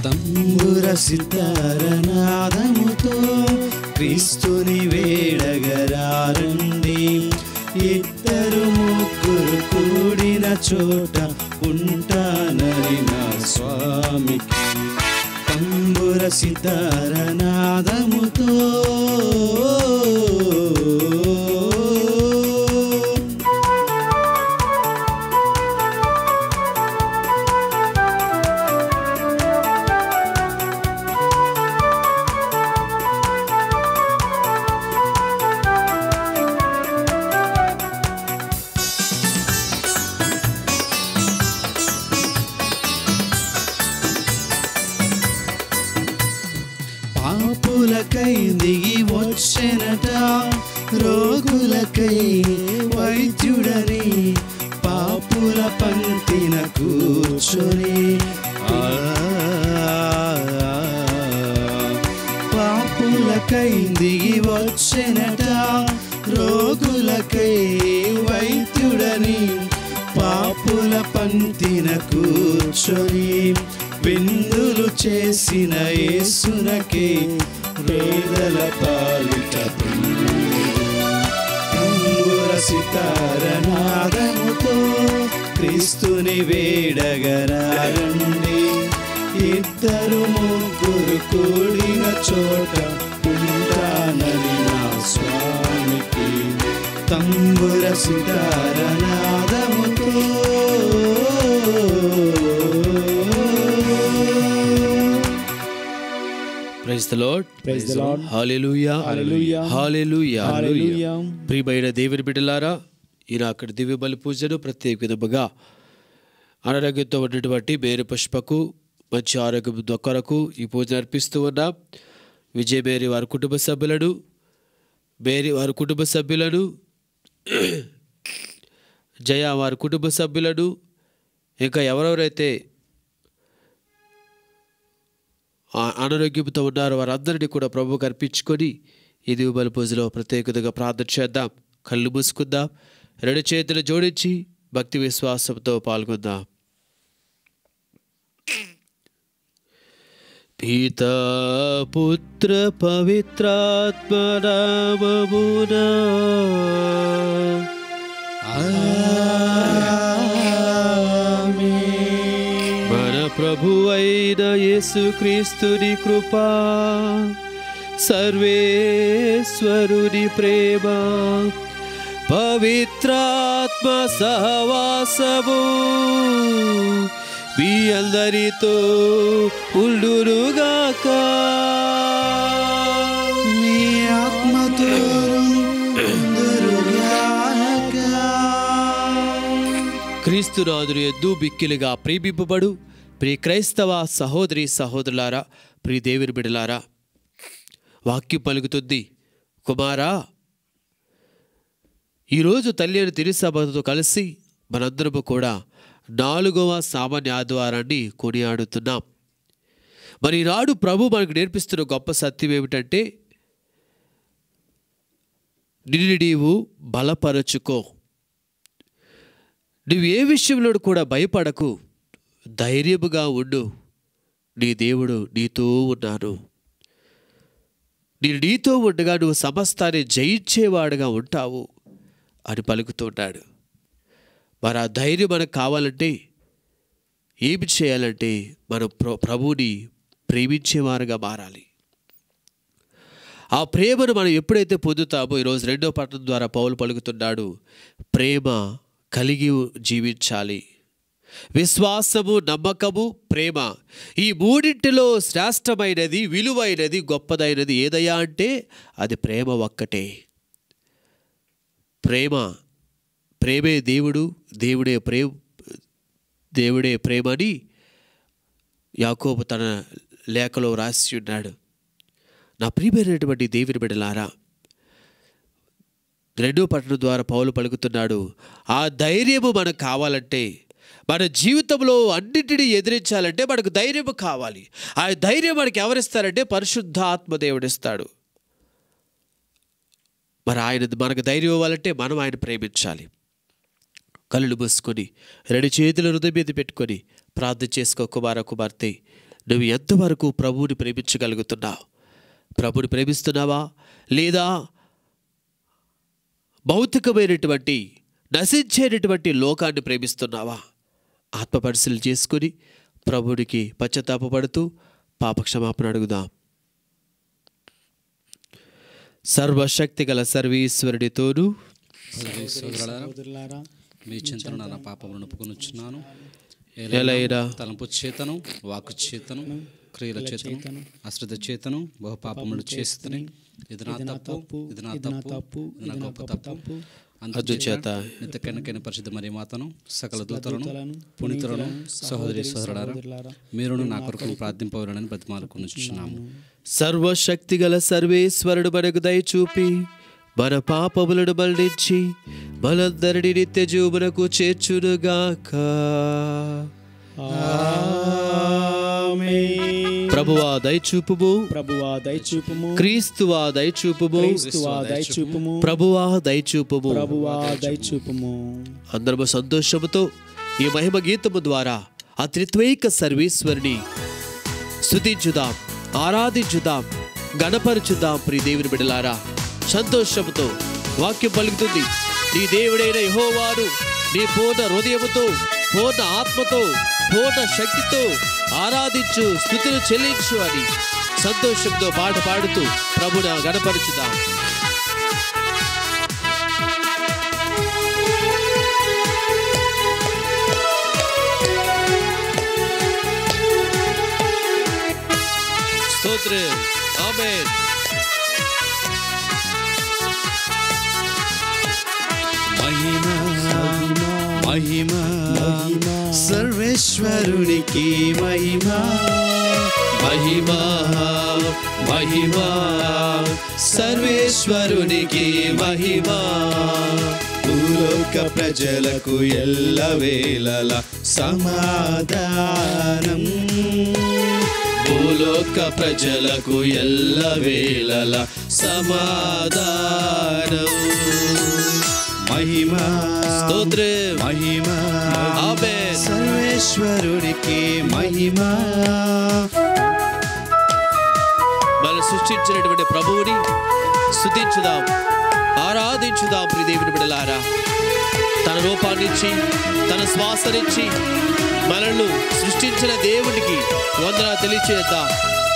తంబుర సితారనాదముతో క్రీస్తుని వేడగరారండి ఇద్దరు ముగ్గురు కూడిన చోట ఉంటానని నా స్వామికి తంబుర సితారనాదముతో పాపులకై దిగి వచ్చెనట రోగులకై వైద్యుడని పాపుల పంక్తిన కూర్చొని ఆ, పాపులకై దిగి వచ్చెనట రోగులకై వైద్యుడని పాపుల పంక్తిన కూర్చొని విందులు చేసిన యేసునకే పేదల పాలిట అంగుర సితారనాదముతో క్రీస్తుని వేడగరారండి ఇద్దరు ముగ్గురు కూడిన చోట ఉంటానని నా స్వామికి తంబుర సితారనాదముతో praise the lord Praise the Lord. Hallelujah Hallelujah. Hallelujah Hallelujah. ప్రియమైన దేవుని బిడ్డలారా ఈయన అక్కడ దివ్య బలి పూజను ప్రత్యేక విధముగా అనారోగ్యంతో ఉన్నటువంటి మేరు పుష్పకు మంచి ఆరోగ్యం దొక్కరకు ఈ పూజ అర్పిస్తూ ఉన్నాం విజయ మేరీ వారి కుటుంబ సభ్యులను మేరీ వారి కుటుంబ సభ్యులను జయ వారి కుటుంబ సభ్యులను ఇంకా ఎవరెవరైతే ఆ అనారోగ్యంతో ఉన్నారో వారందరినీ కూడా ప్రభువుకు అర్పించుకొని ఈ దిగుబలి పూజలో ప్రత్యేకతగా ప్రార్థన చేద్దాం కళ్ళు మూసుకుందాం రెండు చేతులు జోడించి భక్తి విశ్వాసంతో పాల్గొందాం పితా పుత్ర పవిత్రాత్మ నామమునా మన ప్రభు అయిన యేసుక్రీస్తుని కృపా సర్వేశ్వరుని ప్రేమ పవిత్రాత్మ సహవాసము మీ అందరితో ఉండునుగాక మీ ఆత్మతో క్రీస్తునాథుని ఎందు బిక్కిలిగా ప్రేమింపబడు ప్రియ క్రైస్తవ సహోదరి సహోదరులారా ప్రియ దేవుని బిడలారా వాక్యం పలుకుతుంది కుమారా ఈరోజు తల్లి అని తిరుసభతో కలిసి మనందరము కూడా నాలుగవ సామాన్య ఆదివారాన్ని కొనియాడుతున్నాం మరి ఈనాడు ప్రభు మనకు నేర్పిస్తున్న గొప్ప సత్యం ఏమిటంటే నిన్ను నీవు బలపరచుకో నువ్వు ఏ విషయంలో కూడా భయపడకు ధైర్యముగా ఉండు నీ దేవుడు నీతో ఉన్నాను నేను నీతో ఉండగా నువ్వు సమస్తాన్ని జయించేవాడుగా ఉంటావు అని పలుకుతుంటాడు మరి ఆ ధైర్యం మనకు కావాలంటే ఏమి చేయాలంటే మనం ప్ర ప్రభువుని ప్రేమించేవారుగా మారాలి ఆ ప్రేమను మనం ఎప్పుడైతే పొందుతామో ఈరోజు రెండో పట్టణం ద్వారా పౌలు పలుకుతున్నాడు ప్రేమ కలిగి జీవించాలి విశ్వాసము నమ్మకము ప్రేమ ఈ మూడింటిలో శ్రేష్టమైనది విలువైనది గొప్పదైనది ఏదయ్యా అంటే అది ప్రేమ ఒక్కటే ప్రేమ ప్రేమే దేవుడు దేవుడే ప్రేమ దేవుడే ప్రేమని యాకోబు తన లేఖలో రాసి ఉన్నాడు నా ప్రియమైనటువంటి దేవుని బిడ్డలారా రెండో పట్టణం ద్వారా పౌలు పలుకుతున్నాడు ఆ ధైర్యము మనకు కావాలంటే మన జీవితంలో అన్నింటినీ ఎదిరించాలంటే మనకు ధైర్యం కావాలి ఆ ధైర్యం మనకి ఎవరిస్తారంటే పరిశుద్ధ ఆత్మదేవుడిస్తాడు మరి ఆయన మనకు ధైర్యం ఇవ్వాలంటే మనం ఆయన ప్రేమించాలి కళ్ళు మూసుకొని రెండు చేతులు హృదయం మీద పెట్టుకొని ప్రార్థన చేసుకో కుమార కుమార్తె నువ్వు ఎంతవరకు ప్రభువుని ప్రేమించగలుగుతున్నావు ప్రభుని ప్రేమిస్తున్నావా లేదా భౌతికమైనటువంటి నశించేటటువంటి లోకాన్ని ప్రేమిస్తున్నావా ఆత్మ పరిశీలన చేసుకుని ప్రభుడికి పశ్చాత్తాపడుతూ పాపక్షమాపణ అడుగుదాం సర్వశక్తి గల సర్వీశ్వరుడితోనూ సరే సోదరులారా సోదరులారా మీ చింతను నా పాపములను ఒప్పుకొనుచున్నాను ఎలైనా తలంపు చేతను వాకు చేతను క్రియల చేతను అశ్రద్ధ చేతను బహు పాపములు చేస్తుని ఇది నా తప్పు ఇది నా తప్పు ఇది నా గొప్ప తప్పు అందుచేత నిత్య కనుకైన పరిశుద్ధ మరి మాతను సకల దూతలను పునీతులను సహోదరి సహోదరులారా మీరును నా కొరకు ప్రార్థింపవలనని బతిమాలుకొనుచున్నాము సర్వశక్తి గల సర్వేశ్వరుడు మనకు దయచూపి మన పాపములను మరణించి మనందరిని నిత్య జీవమునకు చేర్చునుగాక ఆమేన్. ప్రభువా దయచూపుము ప్రభువా దయచూపుము క్రీస్తువా దయచూపుము క్రీస్తువా దయచూపుము ప్రభువా దయచూపుము ప్రభువా దయచూపుము అందరము సంతోషముతో ఈ మహిమ గీతము ద్వారా ఆ త్రిత్వైక సర్వేశ్వరుని స్తుతించుదాం ఆరాధించుదాం గణపరచుదాం ప్రియ దేవుని బిడలారా సంతోషముతో వాక్యం పలుకుతుంది నీ దేవుడైన యెహోవాను నీ పూర్ణ హృదయముతో పూర్ణ ఆత్మతో పూర్ణ శక్తితో ఆరాధించు స్థుతులు చెల్లించు అని సంతోషంతో పాట పాడుతూ ప్రభున గణపరచుదాం స్తోత్రం ఆమేన్ మహిమ మహిమ సర్వేశ్వరునికి మహిమ మహిమ మహిమ సర్వేశ్వరునికి మహిమ భూలోక ప్రజలకు ఎల్లవేళల సమాధానం భూలోక ప్రజలకు ఎల్లవేళల సమాధానం మహిమ స్తోత్రం మహిమ ఆమేన్ సర్వేశ్వరునికి మహిమ మనం సృష్టించినటువంటి ప్రభువుని స్తుతించుదాం ఆరాధించుదాం ప్రియ దేవుని బిడలారా తన రూపాన్నిచ్చి తన శ్వాసనిచ్చి మనల్ని సృష్టించిన దేవునికి వందన తెలియచేద్దాం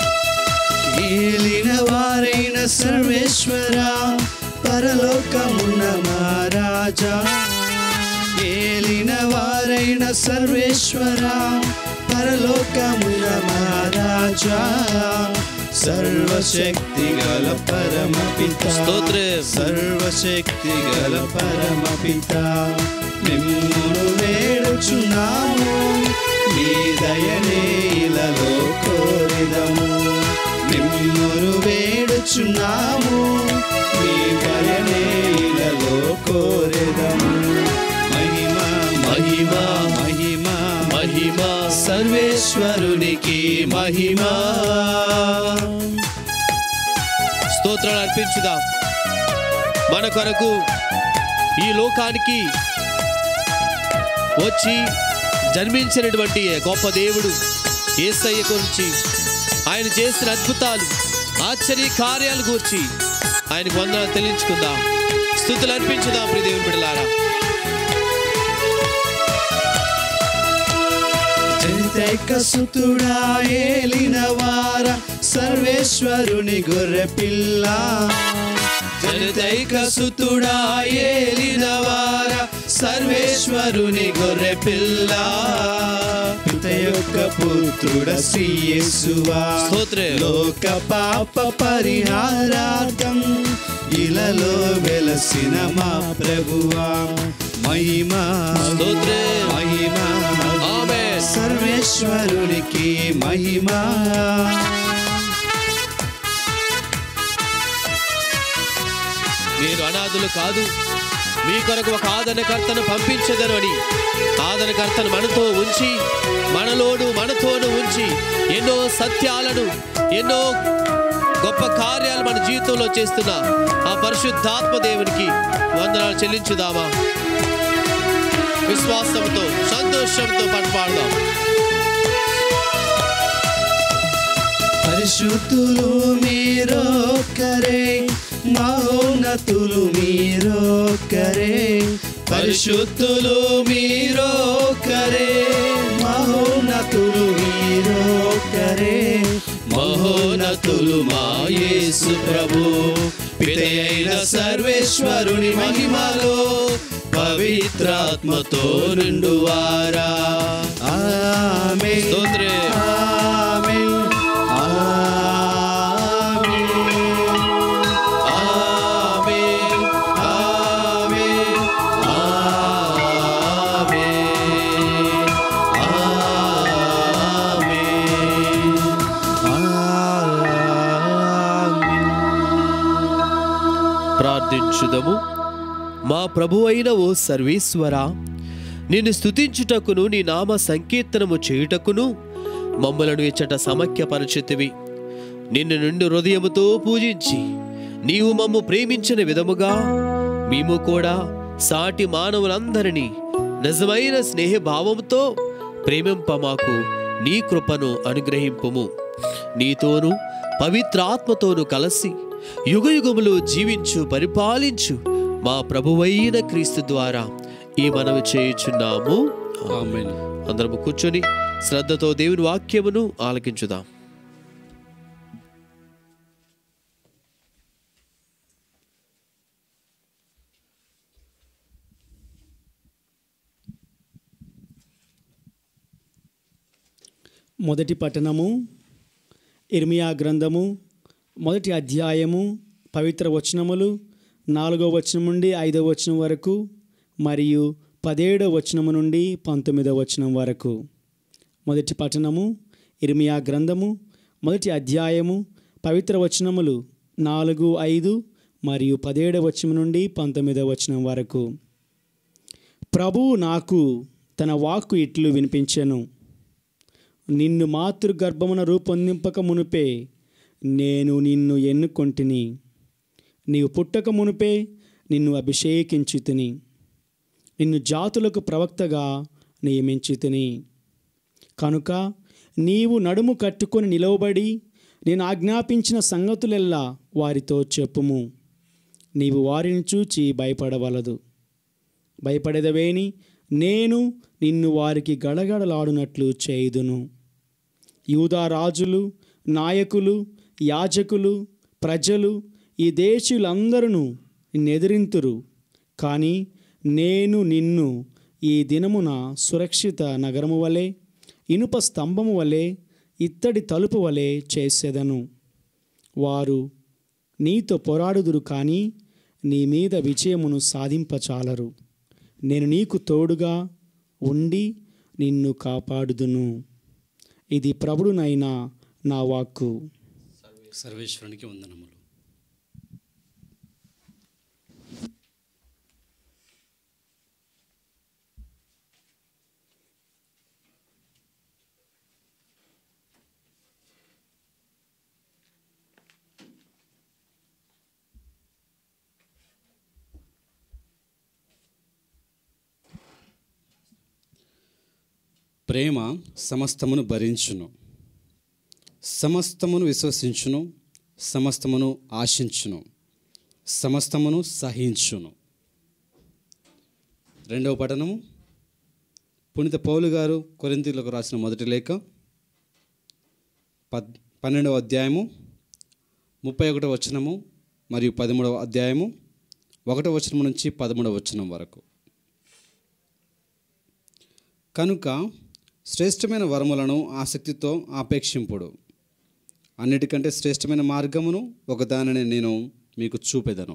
ఏలిన వారైన సర్వేశ్వర పరలోకమున్న మహారాజా ఏలిన వారైన సర్వేశ్వర పరలోకమున్న మహారాజా సర్వశక్తి గల పరమ పిత స్తోత్రం. సర్వశక్తి గల పరమ పిత మిమ్మును వేడుచున్నాము మీ దయనే ఇలలో కోరిదము మిమ్మును వేడుచున్నాము మీ దయనే ఇలలో కోరిదము మహిమ మహిమ మహిమ మహిమ సర్వేశ్వరునికి మహిమ స్తోత్రాలు అర్పించుదాం మన కొరకు ఈ లోకానికి వచ్చి జన్మించినటువంటి గొప్ప దేవుడు ఏసయ్య గురించి ఆయన చేసిన అద్భుతాలు ఆశ్చర్య కార్యాలు గూర్చి ఆయనకు వందనాలు తెలియచుకుందాం స్థుతులు అర్పించుదాం ప్రియ దేవుని బిడ్డలారా జనితైక సుతుడా ఏలిన వార సర్వేశ్వరుని గొర్రె పిల్ల జనితైక సుతుడా ఏలిన వార సర్వేశ్వరుని గొర్రె పిల్ల పిత యొక్క పుత్రుడ శ్రీయేసువా స్తోత్రం. లోక పాప పరిహారార్థం ఇలలో వెలసిన మా ప్రభువా మహిమా స్తోత్రం. మహిమా ఆమేన్. సర్వేశ్వరునికి మహిమా మీరు అనాథులు కాదు మీ కొరకు ఒక ఆదరణకర్తను పంపించదను అని ఆదరణకర్తను మనతో ఉంచి మనలోను మనతోను ఉంచి ఎన్నో సత్యాలను ఎన్నో గొప్ప కార్యాలు మన జీవితంలో చేస్తున్న ఆ పరిశుద్ధాత్మ దేవునికి వందనాలు చెల్లించుదామా విశ్వాసంతో సంతోషంతో పట్టుపాడదాం పరిశుద్ధులు మీరొక్కరే మహోన్నతులు మీరొక్కరే పరిశుద్ధులు మీరొక్కరే మహోన్నతులు మీరొక్కరే మహోన్నతులు మా యేసు ప్రభు పితయైన సర్వేశ్వరుని మహిమలో పవిత్రాత్మతో నిండువారా ఆమేన్ స్తోత్రే. ఆమేన్ ఆమేన్ ఆమేన్ ఆమేన్ ఆమేన్ ఆమేన్ ప్రార్థించుదము మా ప్రభు అయిన ఓ సర్వేశ్వరా నిన్ను స్తుతించుటకును నీ నామ సంకీర్తనము చేయుటకును మమ్మలను ఇచ్చట సమైక్యపరచితివి నిన్ను నిండు హృదయముతో పూజించి నీవు మమ్ము ప్రేమించిన విధముగా మేము కూడా సాటి మానవులందరినీ నిజమైన స్నేహభావముతో ప్రేమింప మాకు నీ కృపను అనుగ్రహింపుము నీతోను పవిత్రాత్మతోను కలిసి యుగయుగములు జీవించు పరిపాలించు మా ప్రభువైన క్రీస్తు ద్వారా ఈ మనవి చేయుచున్నాము ఆమేన్ అందరము కూర్చొని శ్రద్ధతో దేవుని వాక్యమును ఆలకించుదాం మొదటి పట్టణము ఇర్మియా గ్రంథము మొదటి అధ్యాయము పవిత్ర వచనములు నాలుగో వచనం నుండి ఐదో వచనం వరకు మరియు పదిహేడో వచనము నుండి పంతొమ్మిదో వచనం వరకు మొదటి పట్టణము ఇర్మియా గ్రంథము మొదటి అధ్యాయము పవిత్ర వచనములు నాలుగు ఐదు మరియు పదిహేడవ వచనం నుండి పంతొమ్మిదవ వచనం వరకు ప్రభువు నాకు తన వాక్కు ఇట్లు వినిపించెను నిన్ను మాతృగర్భమున రూపొందింపక మునుపే నేను నిన్ను ఎన్నుకొంటిని నీవు పుట్టక మునుపే నిన్ను అభిషేకించి తిని నిన్ను జాతులకు ప్రవక్తగా నియమించి తిని కనుక నీవు నడుము కట్టుకొని నిలవబడి నేను ఆజ్ఞాపించిన సంగతులెల్లా వారితో చెప్పుము నీవు వారిని చూచి భయపడవలదు భయపడేదవేని నేను నిన్ను వారికి గడగడలాడునట్లు చేయుదును యూదా రాజులు నాయకులు యాజకులు ప్రజలు ఈ దేశీయులందరూ నిన్నెదిరింతురు కానీ నేను నిన్ను ఈ దినమున సురక్షిత నగరము వలె ఇనుప స్తంభము వలె ఇత్తడి తలుపు వలె చేసేదను వారు నీతో పోరాడుదురు కానీ నీ మీద విజయమును సాధింపచాలరు నేను నీకు తోడుగా ఉండి నిన్ను కాపాడుదును ఇది ప్రభుడునైనా నా వాక్కు సర్వేశ్వరునికి వందనములు ప్రేమ సమస్తమును భరించును సమస్తమును విశ్వసించును సమస్తమును ఆశించును సమస్తమును సహించును రెండవ పఠనము పునీత పౌలు గారు కొరింతీలకు రాసిన మొదటి లేఖ పద్ పన్నెండవ అధ్యాయము ముప్పై ఒకటవ వచనము మరియు పదమూడవ అధ్యాయము ఒకటవ వచనం నుంచి పదమూడవ వచనం వరకు కనుక శ్రేష్టమైన వరములను ఆసక్తితో ఆపేక్షింపుడు అన్నిటికంటే శ్రేష్టమైన మార్గమును ఒకదానిని నేను మీకు చూపెదను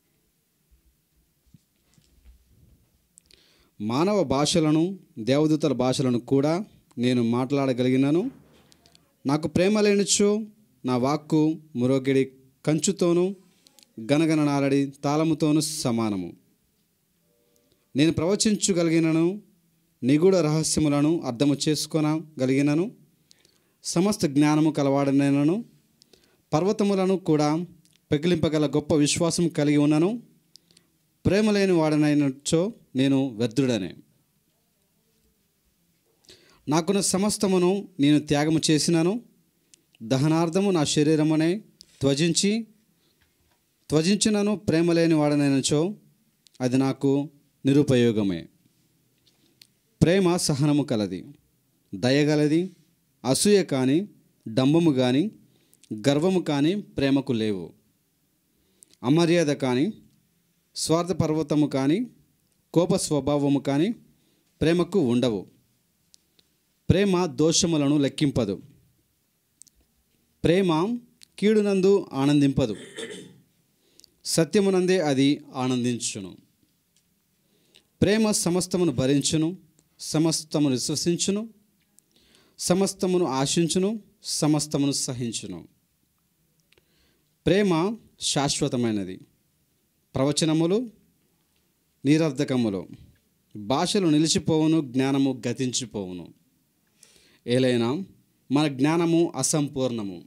మానవ భాషలను దేవదూతల భాషలను కూడా నేను మాట్లాడగలిగినాను నాకు ప్రేమ లేనిచో నా వాక్కు మురోగిడి కంచుతోనూ గనగన నారడి తాళముతోనూ సమానము నేను ప్రవచించగలిగినను నిగూఢ రహస్యములను అర్థము చేసుకొనగలిగినను సమస్త జ్ఞానము కలవాడనను పర్వతములను కూడా పెకిలింపగల గొప్ప విశ్వాసం కలిగి ఉన్నను ప్రేమ లేని వాడనైనచో నేను వ్యర్థుడనే నాకున్న సమస్తమును నేను త్యాగము చేసినాను దహనార్థము నా శరీరమునే త్వజించి త్వజించినను ప్రేమ లేని వాడనైనచో అది నాకు నిరుపయోగమే ప్రేమ సహనము కలది దయగలది అసూయ కానీ డంబము కానీ గర్వము కానీ ప్రేమకు లేవు అమర్యాద కానీ స్వార్థ పర్వతము కానీ కోప స్వభావము కానీ ప్రేమకు ఉండవు ప్రేమ దోషములను లెక్కింపదు ప్రేమ కీడునందు ఆనందింపదు సత్యమునందే అది ఆనందించును ప్రేమ సమస్తమును భరించును సమస్తమును విశ్వసించును సమస్తమును ఆశించును సమస్తమును సహించును ప్రేమ శాశ్వతమైనది ప్రవచనములు నిరర్ధకములు భాషలు నిలిచిపోవును జ్ఞానము గతించిపోవును ఏలైనా మన జ్ఞానము అసంపూర్ణము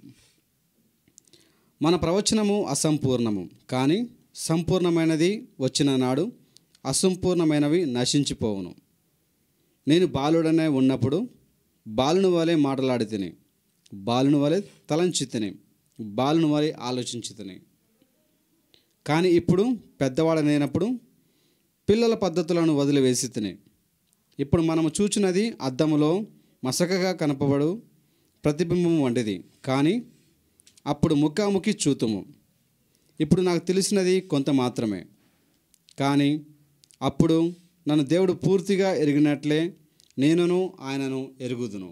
మన ప్రవచనము అసంపూర్ణము కానీ సంపూర్ణమైనది వచ్చిన నాడు అసంపూర్ణమైనవి నశించిపోవును నేను బాలుడనే ఉన్నప్పుడు బాలుని వలె మాటలాడి తిని బాలుని వలె తలంచి తిని బాలుని వలె ఆలోచించి తిని కానీ ఇప్పుడు పెద్దవాడనైనప్పుడు పిల్లల పద్ధతులను వదిలివేసి తిని ఇప్పుడు మనము చూచినది అద్దములో మసకగా కనపబడు ప్రతిబింబం వంటిది కానీ అప్పుడు ముఖాముఖి చూతుము ఇప్పుడు నాకు తెలిసినది కొంత మాత్రమే కానీ అప్పుడు నన్ను దేవుడు పూర్తిగా ఎరిగినట్లే నేనును ఆయనను ఎరుగుదును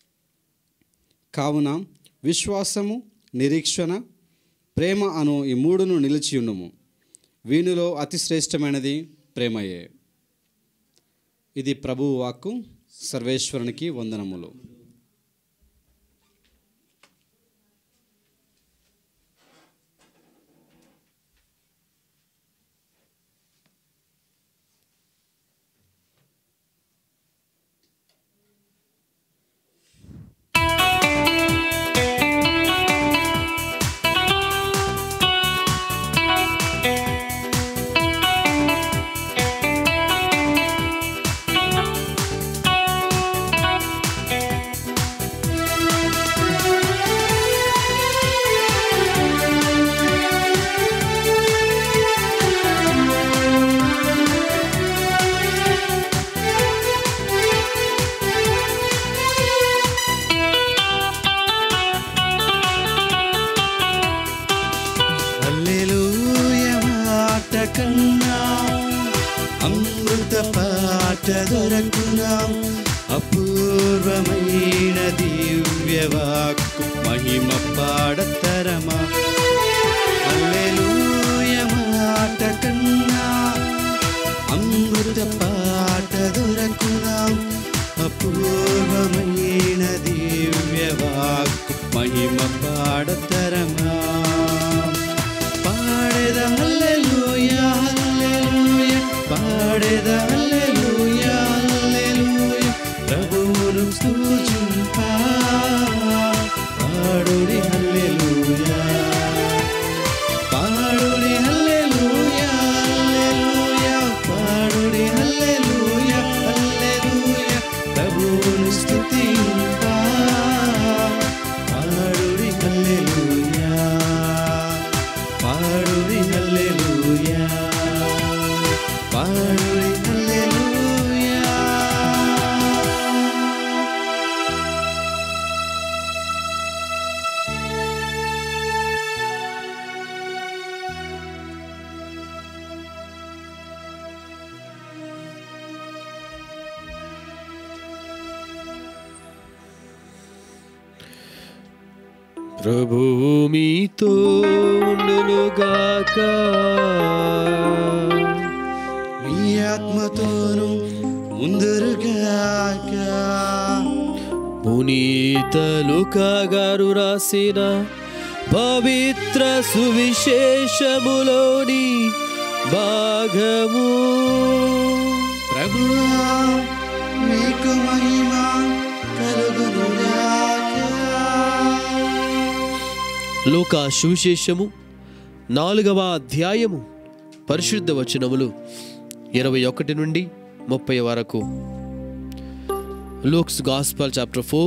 కావున విశ్వాసము నిరీక్షణ ప్రేమ అను ఈ మూడును నిలిచి ఉండుము వీనిలో అతి శ్రేష్టమైనది ప్రేమయే ఇది ప్రభువు వాక్కు సర్వేశ్వరునికి వందనములు హల్లెలూయ మాట కన్నా అమృత పాట దొరకునా అపూర్వమైన దివ్యవాక్కు మహిమ పాడతరమా హల్లెలూయ మాట కన్నా అమృత పాట దొరకునా అపూర్వమైన దివ్యవాక్కు మహిమ పాడతరమా పాడెద హల్లెలూయా హల్లెలూయా పాడెద హల్లెలూయా హల్లెలూయా ప్రభువును స్తుతింపా పాడుడి హల్లెలూయా పాడుడి హల్లెలూయా హల్లెలూయా పాడుడి హల్లెలూయా హల్లెలూయా ప్రభువును స్తుతింపా పాడుడి హల్లెలూయా పాడుడి హల్లెలూయా పాడుడి హల్లెలూయా ప్రభువు మీతో ఉండునుగాక మీ ఆత్మతోను ముందరుగాక పునీత లుకా గారు రాసిన పవిత్ర సువిశేషములోని భాగము ప్రభువా మీకు మహిమ కలుగునుగాక లూకా సువిశేషము నాలుగవ అధ్యాయము పరిశుద్ధ వచనములు ఇరవై ఒకటి నుండి ముప్పై వరకు Luke's gospel chapter four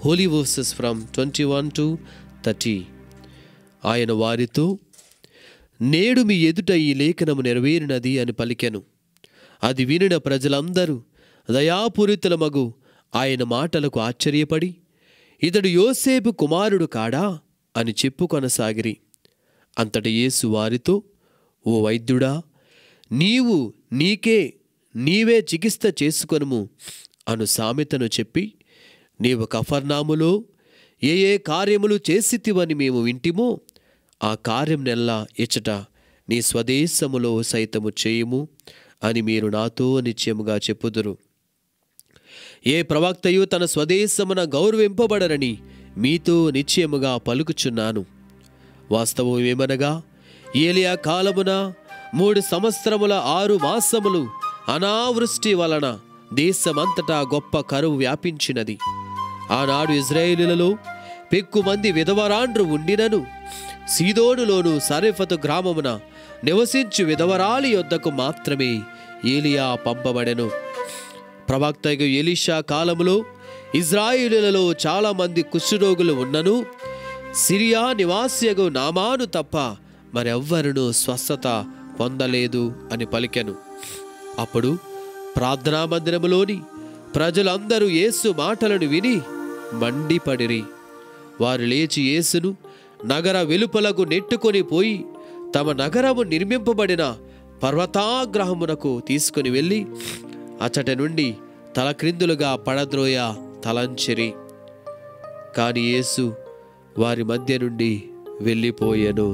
holy verses from twenty one to thirty ఆయన వారితో నేడు మీ ఎదుట ఈ లేఖనము నెరవేరినది అని పలికెను అది వినిన ప్రజలందరూ దయాపూరితులమగు ఆయన మాటలకు ఆశ్చర్యపడి ఇతడు యోసేపు కుమారుడు కాడా అని చెప్పు కొనసాగిరి అంతట యేసు వారితో ఓ వైద్యుడా నీవు నీకే నీవే చికిత్స చేసుకొనుము అను సామెతను చెప్పి నీవు కఫర్నాములో ఏ ఏ కార్యములు చేసితివని మేము వింటిమో ఆ కార్యం నెల్లా ఇచ్చట నీ స్వదేశములో సైతము చేయుము అని మీరు నాతో నిశ్చయముగా చెప్పుదురు ఏ ప్రవక్తయు తన స్వదేశమున గౌరవింపబడరని మీతో నిశ్చయముగా పలుకుచున్నాను వాస్తవం ఏమనగా ఏలియా కాలమున మూడు సంవత్సరముల ఆరు మాసములు అనావృష్టి వలన దేశమంతటా గొప్ప కరువు వ్యాపించినది ఆనాడు ఇజ్రాయేలులలో పెక్కుమంది విధవరాండ్రు ఉండినను సీదోనులోను సరెఫతు గ్రామమున నివసించు విధవరాలి యొద్దకు మాత్రమే ఏలియా పంపబడెను ప్రవక్తకు ఎలీషా కాలములో ఇజ్రాయిలులలో చాలామంది కుష్ఠరోగులు ఉన్నను సిరియా నివాసియగు నామాను తప్ప మరెవ్వరును స్వస్థత పొందలేదు అని పలికెను అప్పుడు ప్రార్థనా మందిరములోని ప్రజలందరూ యేసు మాటలను విని మండిపడిరి వారు లేచి యేసును నగర వెలుపలకు నెట్టుకొని పోయి తమ నగరము నిర్మింపబడిన పర్వతాగ్రహమునకు తీసుకుని వెళ్ళి అచ్చట నుండి తలక్రిందులుగా పడద్రోయ తలంచిరి కాని యేసు వారి మధ్య నుండి వెళ్ళిపోయెను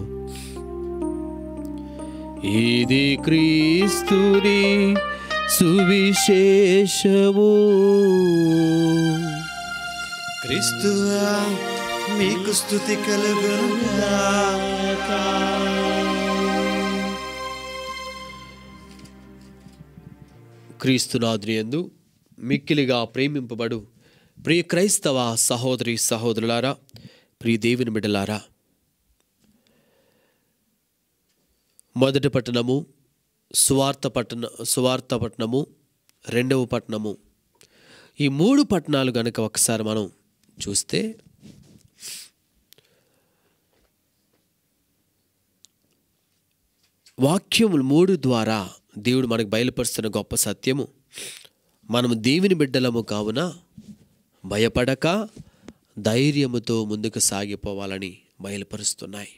ఇది క్రీస్తుని సువిశేషము క్రీస్తువా మీకు స్థుతి కలుగునుగాక క్రీస్తునాథుని యందు మిక్కిలిగా ప్రేమింపబడు ప్రియ క్రైస్తవ సహోదరి సహోదరులారా ప్రియ దేవుని బిడ్డలారా మొదటి పట్టణము సువార్త పట్టణ సువార్త పట్టణము రెండవ పట్టణము ఈ మూడు పట్టణాలు కనుక ఒకసారి మనం చూస్తే వాక్యములు మూడు ద్వారా దేవుడు మనకు బయలుపరుస్తున్న గొప్ప సత్యము మనము దేవుని బిడ్డలము కావున భయపడక ధైర్యముతో ముందుకు సాగిపోవాలని బయలుపరుస్తున్నాయి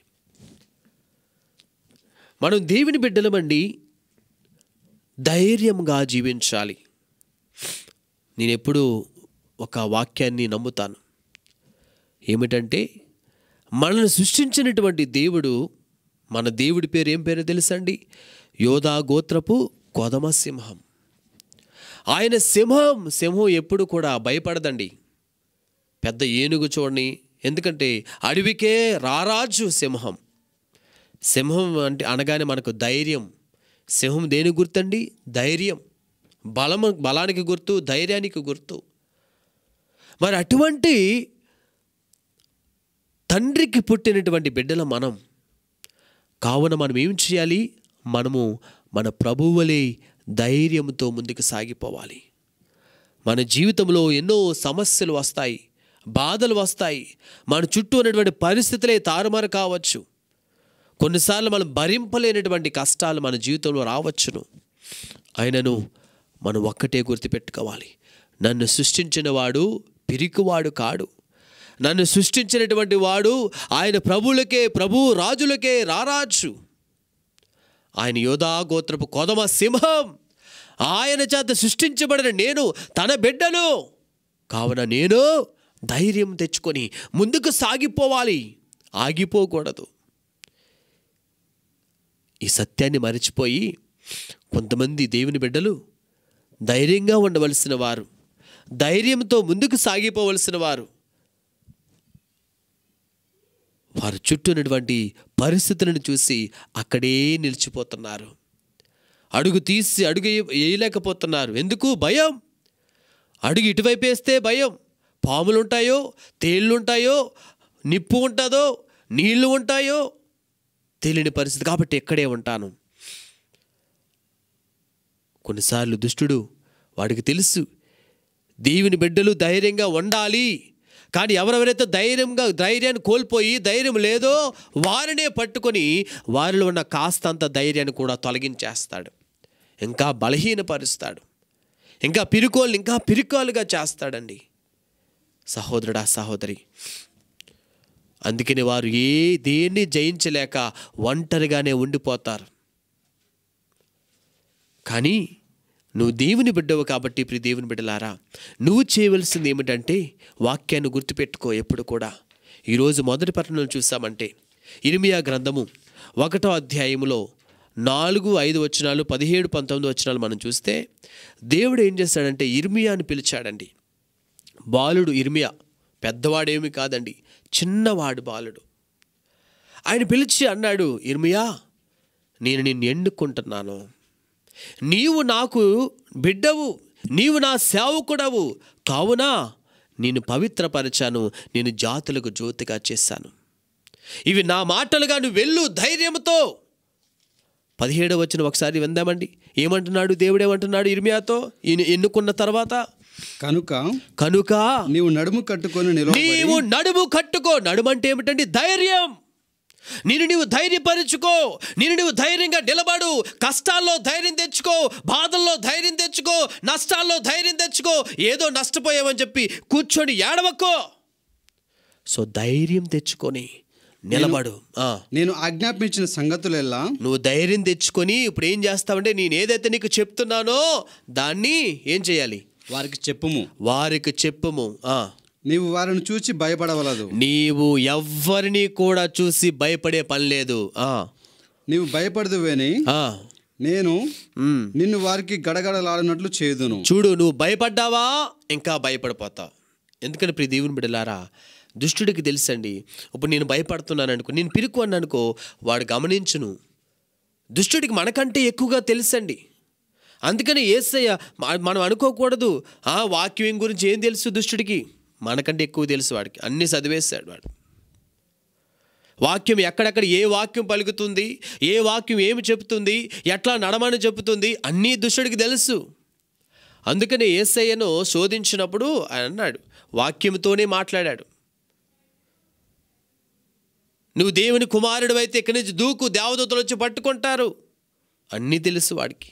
మనం దేవుని బిడ్డలమండి ధైర్యంగా జీవించాలి నేను ఎప్పుడూ ఒక వాక్యాన్ని నమ్ముతాను ఏమిటంటే మనల్ని సృష్టించినటువంటి దేవుడు మన దేవుడి పేరు ఏం పేరు తెలుసండి యోధా గోత్రపు కొదమ సింహం ఆయన సింహం సింహం ఎప్పుడు కూడా భయపడదండి పెద్ద ఏనుగు చూడని ఎందుకంటే అడవికే రారాజు సింహం సింహం అంటే అనగానే మనకు ధైర్యం సింహం దేని గుర్తండి ధైర్యం బలము బలానికి గుర్తు ధైర్యానికి గుర్తు మరి అటువంటి తండ్రికి పుట్టినటువంటి బిడ్డల మనం కావున మనం ఏం చేయాలి మనము మన ప్రభువులే ధైర్యంతో ముందుకు సాగిపోవాలి మన జీవితంలో ఎన్నో సమస్యలు వస్తాయి బాధలు వస్తాయి మన చుట్టూ ఉన్నటువంటి పరిస్థితులే తారుమారు కావచ్చు కొన్నిసార్లు మనం భరింపలేనటువంటి కష్టాలు మన జీవితంలో రావచ్చును అయినను మనం ఒక్కటే గుర్తుపెట్టుకోవాలి నన్ను సృష్టించిన వాడు పిరికివాడు కాడు నన్ను సృష్టించినటువంటి వాడు ఆయన ప్రభువులకే ప్రభు రాజులకే రారాజు ఆయన యోధా గోత్రపు కొదమ సింహం ఆయన చేత సృష్టించబడిన నేను తన బిడ్డను కావున నేను ధైర్యం తెచ్చుకొని ముందుకు సాగిపోవాలి ఆగిపోకూడదు ఈ సత్యాన్ని మరిచిపోయి కొంతమంది దేవుని బిడ్డలు ధైర్యంగా ఉండవలసిన వారు ధైర్యంతో ముందుకు సాగిపోవలసిన వారు వారు చుట్టూ ఉన్నటువంటి పరిస్థితులను చూసి అక్కడే నిలిచిపోతున్నారు అడుగు తీసి అడుగు వేయ- వేయలేకపోతున్నారు ఎందుకు భయం అడుగు ఇటువైపు వేస్తే భయం పాములు ఉంటాయో తేళ్ళు ఉంటాయో నిప్పు ఉంటుందో నీళ్లు ఉంటాయో తెలియని పరిస్థితి కాబట్టి ఎక్కడే ఉంటాను కొన్నిసార్లు దుష్టుడు వాడికి తెలుసు దేవుని బిడ్డలు ధైర్యంగా ఉండాలి కానీ ఎవరెవరైతే ధైర్యంగా ధైర్యాన్ని కోల్పోయి ధైర్యం లేదో వారినే పట్టుకొని వారిలో ఉన్న కాస్తంత ధైర్యాన్ని కూడా తొలగించేస్తాడు ఇంకా బలహీనపరుస్తాడు ఇంకా పిరుకోల్ని ఇంకా పిరుకోలుగా చేస్తాడండి సహోదరుడా సహోదరి అందుకని వారు ఏ దేన్ని జయించలేక ఒంటరిగానే ఉండిపోతారు కానీ నువ్వు దేవుని బిడ్డవు కాబట్టి ఇప్పుడు దేవుని బిడ్డలారా నువ్వు చేయవలసింది ఏమిటంటే వాక్యాన్ని గుర్తుపెట్టుకో ఎప్పుడు కూడా ఈరోజు మొదటి పట్టణం చూసామంటే ఇరిమియా గ్రంథము ఒకటో అధ్యాయములో నాలుగు ఐదు వచనాలు పదిహేడు పంతొమ్మిది వచనాలు మనం చూస్తే దేవుడు ఏం చేస్తాడంటే ఇర్మియాని పిలిచాడండి బాలుడు ఇర్మియా పెద్దవాడేమి కాదండి చిన్నవాడు బాలుడు ఆయన పిలిచి అన్నాడు ఇర్మియా నేను నిన్ను ఎన్నుకుంటున్నాను నీవు నాకు బిడ్డవు నీవు నా సేవకుడవు కావున నేను పవిత్రపరిచాను నేను జాతులకు జ్యోతిగా చేశాను ఇవి నా మాటలుగా నువ్వు వెళ్ళు ధైర్యంతో పదిహేడవ వచ్చిన ఒకసారి విందామండి ఏమంటున్నాడు దేవుడు ఏమంటున్నాడు ఇర్మియాతో ఈయన ఎన్నుకున్న తర్వాత కనుక కనుక నీవు నడుము కట్టుకొని నిలవబడి నీవు నడుము కట్టుకో నడుము అంటే ఏమిటండి ధైర్యం నేను నీవు ధైర్యపరుచుకో నేను నీవు ధైర్యంగా నిలబడు కష్టాల్లో ధైర్యం తెచ్చుకో బాధల్లో ధైర్యం తెచ్చుకో నష్టాల్లో ధైర్యం తెచ్చుకో ఏదో నష్టపోయావని చెప్పి కూర్చొని ఏడవకో సో ధైర్యం తెచ్చుకొని నిలబడు ఆ. నేను ఆజ్ఞాపించిన సంగతులెల్లా నువ్వు ధైర్యం తెచ్చుకొని ఇప్పుడు ఏం చేస్తావంటే నేను ఏదైతే నీకు చెప్తున్నానో దాన్ని ఏం చేయాలి వారికి చెప్పుము వారికి చెప్పుము ఆ. నీవు వారిని చూచి భయపడవలదు నీవు ఎవ్వరిని కూడా చూసి భయపడే పని లేదు ఆ, నీవు భయపడదువేని ఆ, నేను ఉమ్. నిన్ను వారికి గడగడలాడినట్లు చేదును చూడు నువ్వు భయపడ్డావా ఇంకా భయపడిపోతావు ఎందుకంటే ప్రియ దేవుని బిడ్డలారా దుష్టుడికి తెలుసండి ఇప్పుడు నేను భయపడుతున్నాను అనుకో నేను పిరుకు అన్నాను అనుకో వాడు గమనించును దుష్టుడికి మనకంటే ఎక్కువగా తెలుసండి అందుకని ఏసయ్య మ- మనం అనుకోకూడదు ఆ వాక్యం గురించి ఏం తెలుసు దుష్టుడికి మనకంటే ఎక్కువ తెలుసు వాడికి అన్నీ చదివేశాడు వాడు వాక్యం ఎక్కడెక్కడ ఏ వాక్యం పలుకుతుంది ఏ వాక్యం ఏమి చెబుతుంది ఎట్లా నడమని చెబుతుంది అన్నీ దుష్టుడికి తెలుసు అందుకనే ఏసయ్యను శోధించినప్పుడు ఆయన అన్నాడు వాక్యంతోనే మాట్లాడాడు నువ్వు దేవుని కుమారుడు అయితే ఇక్కడి నుంచి దూకు దేవదూతలు వచ్చి పట్టుకుంటారు అన్నీ తెలుసు వాడికి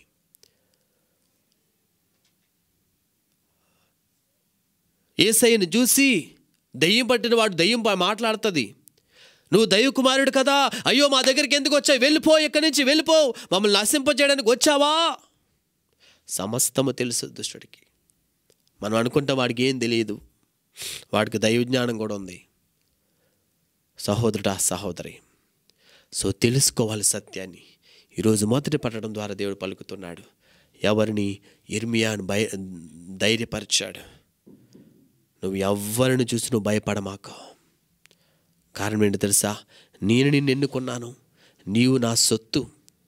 ఏసయ్యను చూసి దయ్యం పట్టిన వాడు దయ్యం పా- మాట్లాడుతుంది నువ్వు దైవ కుమారుడు కదా అయ్యో మా దగ్గరికి ఎందుకు వచ్చావు వెళ్ళిపో ఇక్కడి నుంచి వెళ్ళిపో మమ్మల్ని నశింపజేయడానికి వచ్చావా సమస్తము తెలుసు దుష్టుడికి మనం అనుకుంటాం వాడికి ఏం తెలియదు వాడికి దైవ జ్ఞానం కూడా ఉంది సహోదరుడా సహోదరి సో తెలుసుకోవాలి సత్యాన్ని ఈరోజు మొదటి పట్టడం ద్వారా దేవుడు పలుకుతున్నాడు ఎవరిని ఇర్మియాను భయ ధైర్యపరిచాడు నువ్వు ఎవరిని చూసి నువ్వు భయపడమాక కారణం ఏంటి తెలుసా నేను నిన్ను ఎన్నుకున్నాను నీవు నా సొత్తు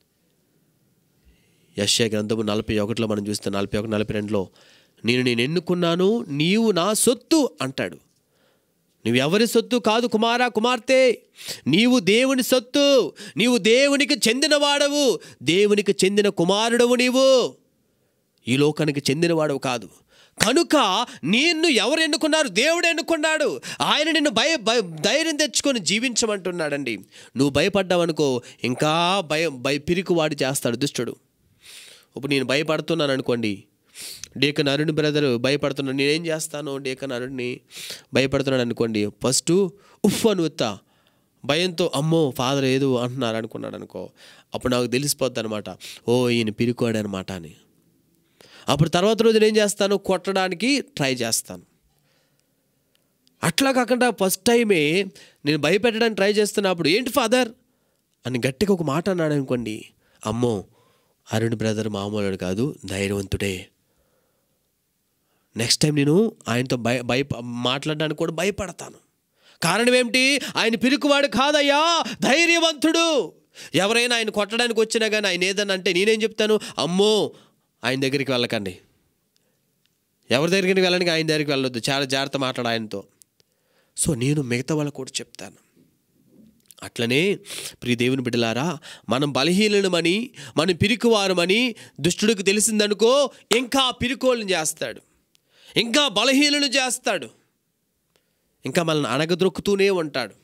యశ్యా గ్రంథము నలభై ఒకటిలో మనం చూస్తే నలభై ఒకటి నలభై రెండులో నేను నేను ఎన్నుకున్నాను నీవు నా సొత్తు అంటాడు నువ్వు ఎవరి సొత్తు కాదు కుమారా కుమార్తె నీవు దేవుని సొత్తు నీవు దేవునికి చెందినవాడవు దేవునికి చెందిన కుమారుడవు నీవు ఈ లోకానికి చెందినవాడవు కాదు కనుక నిన్ను ఎవరు ఎన్నుకున్నారు దేవుడు ఎన్నుకున్నాడు ఆయన నిన్ను భయ భయ ధైర్యం తెచ్చుకొని జీవించమంటున్నాడండి నువ్వు భయపడ్డావనుకో ఇంకా భయం భయ పిరికివాడు చేస్తాడు దుష్టుడు ఇప్పుడు నేను భయపడుతున్నాను అనుకోండి డేకన్ అరుణ్ బ్రదర్ భయపడుతున్నాను నేనేం చేస్తాను డేకన్ అరుణ్ని భయపడుతున్నాడు అనుకోండి ఫస్ట్ ఉఫ్ అని ఉత్తా భయంతో అమ్మో ఫాదర్ ఏదో అంటున్నారు అనుకున్నాడు అనుకో అప్పుడు నాకు తెలిసిపోద్ది అనమాట ఓ ఈయన పిరికోడు అనమాట అని అప్పుడు తర్వాత రోజు నేను చేస్తాను కొట్టడానికి ట్రై చేస్తాను అట్లా కాకుండా ఫస్ట్ టైమే నేను భయపెట్టడానికి ట్రై చేస్తున్నప్పుడు ఏంటి ఫాదర్ అని గట్టిగా ఒక మాట అన్నాడు అనుకోండి అమ్మో అరుణ్ బ్రదర్ మామూలు కాదు ధైర్యవంతుడే నెక్స్ట్ టైం నేను ఆయనతో భయ భయ మాట్లాడడానికి కూడా భయపడతాను కారణం ఏమిటి ఆయన పిరుకువాడు కాదయ్యా ధైర్యవంతుడు ఎవరైనా ఆయన కొట్టడానికి వచ్చినా కానీ ఆయన ఏదన్నా అంటే నేనేం చెప్తాను అమ్మో ఆయన దగ్గరికి వెళ్ళకండి ఎవరి దగ్గరికి వెళ్ళడానికి ఆయన దగ్గరికి వెళ్ళొద్దు చాలా జాగ్రత్త మాట్లాడు ఆయనతో సో నేను మిగతా వాళ్ళకు కూడా చెప్తాను అట్లనే ప్రియ దేవుని బిడ్డలారా మనం బలహీనమని మనం పిరికివారమని దుష్టుడికి తెలిసిందనుకో ఇంకా పిరికోళ్ళని చేస్తాడు ఇంకా బలహీనను చేస్తాడు ఇంకా మనల్ని అణగద్రొక్కుతూనే ఉంటాడు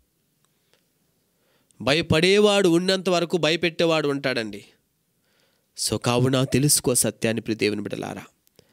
భయపడేవాడు ఉన్నంత వరకు భయపెట్టేవాడు ఉంటాడండి సో కావున తెలుసుకో సత్యాన్ని ప్రియ దేవుని బిడ్డలారా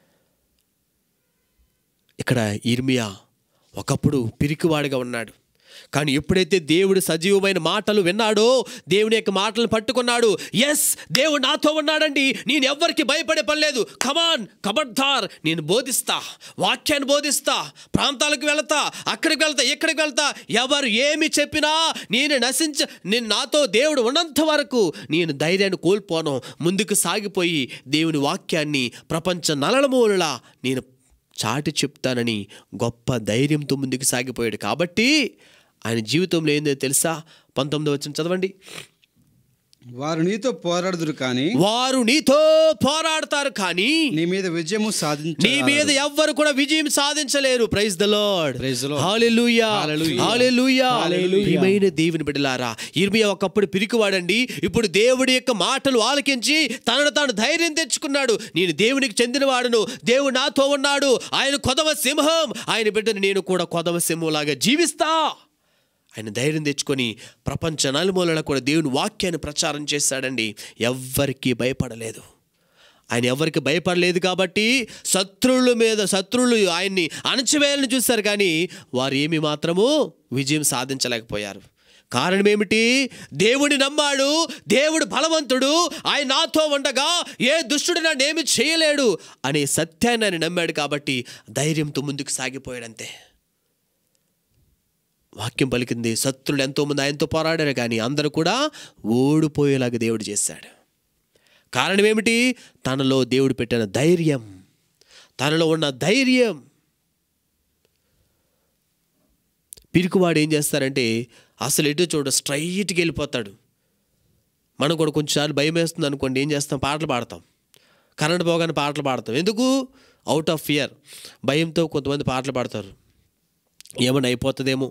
ఇక్కడ ఇర్మియా ఒకప్పుడు పిరికివాడిగా ఉన్నాడు కానీ ఎప్పుడైతే దేవుడు సజీవమైన మాటలు విన్నాడో దేవుని యొక్క మాటలు పట్టుకున్నాడు ఎస్ దేవుడు నాతో ఉన్నాడండి నేను ఎవ్వరికి భయపడే పని లేదు కమాన్ కబడ్దార్ నేను బోధిస్తా వాక్యాన్ని బోధిస్తా ప్రాంతాలకు వెళతా అక్కడికి వెళ్తా ఇక్కడికి వెళ్తా ఎవరు ఏమి చెప్పినా నేను నశించ నేను నాతో దేవుడు ఉన్నంత వరకు నేను ధైర్యాన్ని కోల్పోను ముందుకు సాగిపోయి దేవుని వాక్యాన్ని ప్రపంచ నలలమూలలా నేను చాటి చెప్తానని గొప్ప ధైర్యంతో ముందుకు సాగిపోయాడు కాబట్టి ఆయన జీవితంలో ఏందో తెలుసా పంతొమ్మిది వచ్చిన చదవండి వారు నీతో పోరాడుదురు కానీ వారు నీతో పోరాడతారు కానీ నీ మీద విజయము సాధించ నీ మీద ఎవ్వరు కూడా విజయం సాధించలేరు praise the lord Praise the Lord. Hallelujah Hallelujah. Hallelujah Hallelujah. ప్రియమైన దేవుని బిడ్డలారా ఇర్మియా ఒకప్పుడు పిరికివాడండి ఇప్పుడు దేవుడి యొక్క మాటలు ఆలకించి తనను తాను ధైర్యం తెచ్చుకున్నాడు నేను దేవునికి చెందినవాడును దేవుడు నాతో ఉన్నాడు ఆయన కొదవ సింహం ఆయన బిడ్డను నేను కూడా కొదవ సింహంలాగా జీవిస్తా ఆయన ధైర్యం తెచ్చుకొని ప్రపంచ నలుమూలన కూడా దేవుని వాక్యాన్ని ప్రచారం చేశాడండి ఎవ్వరికీ భయపడలేదు ఆయన ఎవరికి భయపడలేదు కాబట్టి శత్రువుల మీద శత్రువులు ఆయన్ని అణచివేయాలని చూశారు కానీ వారు ఏమి మాత్రము విజయం సాధించలేకపోయారు కారణం ఏమిటి దేవుడిని నమ్మాడు దేవుడు బలవంతుడు ఆయన నాతో ఉండగా ఏ దుష్టుడు నన్ను ఏమి చేయలేడు అనే సత్యాన్ని ఆయన నమ్మాడు కాబట్టి ధైర్యంతో ముందుకు సాగిపోయాడంతే వాక్యం పలికింది శత్రులు ఎంతోమంది ఆయనతో పోరాడారు కానీ అందరూ కూడా ఓడిపోయేలాగా దేవుడు చేశాడు కారణం ఏమిటి తనలో దేవుడు పెట్టిన ధైర్యం తనలో ఉన్న ధైర్యం పిరికివాడు ఏం చేస్తారంటే అసలు ఎటు చూడ స్ట్రైట్కి వెళ్ళిపోతాడు మనం కూడా కొంచెంసార్లు భయం వేస్తుంది అనుకోండి ఏం చేస్తాం పాటలు పాడతాం కరెంట్ పోగానే పాటలు పాడతాం ఎందుకు అవుట్ ఆఫ్ ఫియర్ భయంతో కొంతమంది పాటలు పాడతారు ఏమైనా అయిపోతుందేమో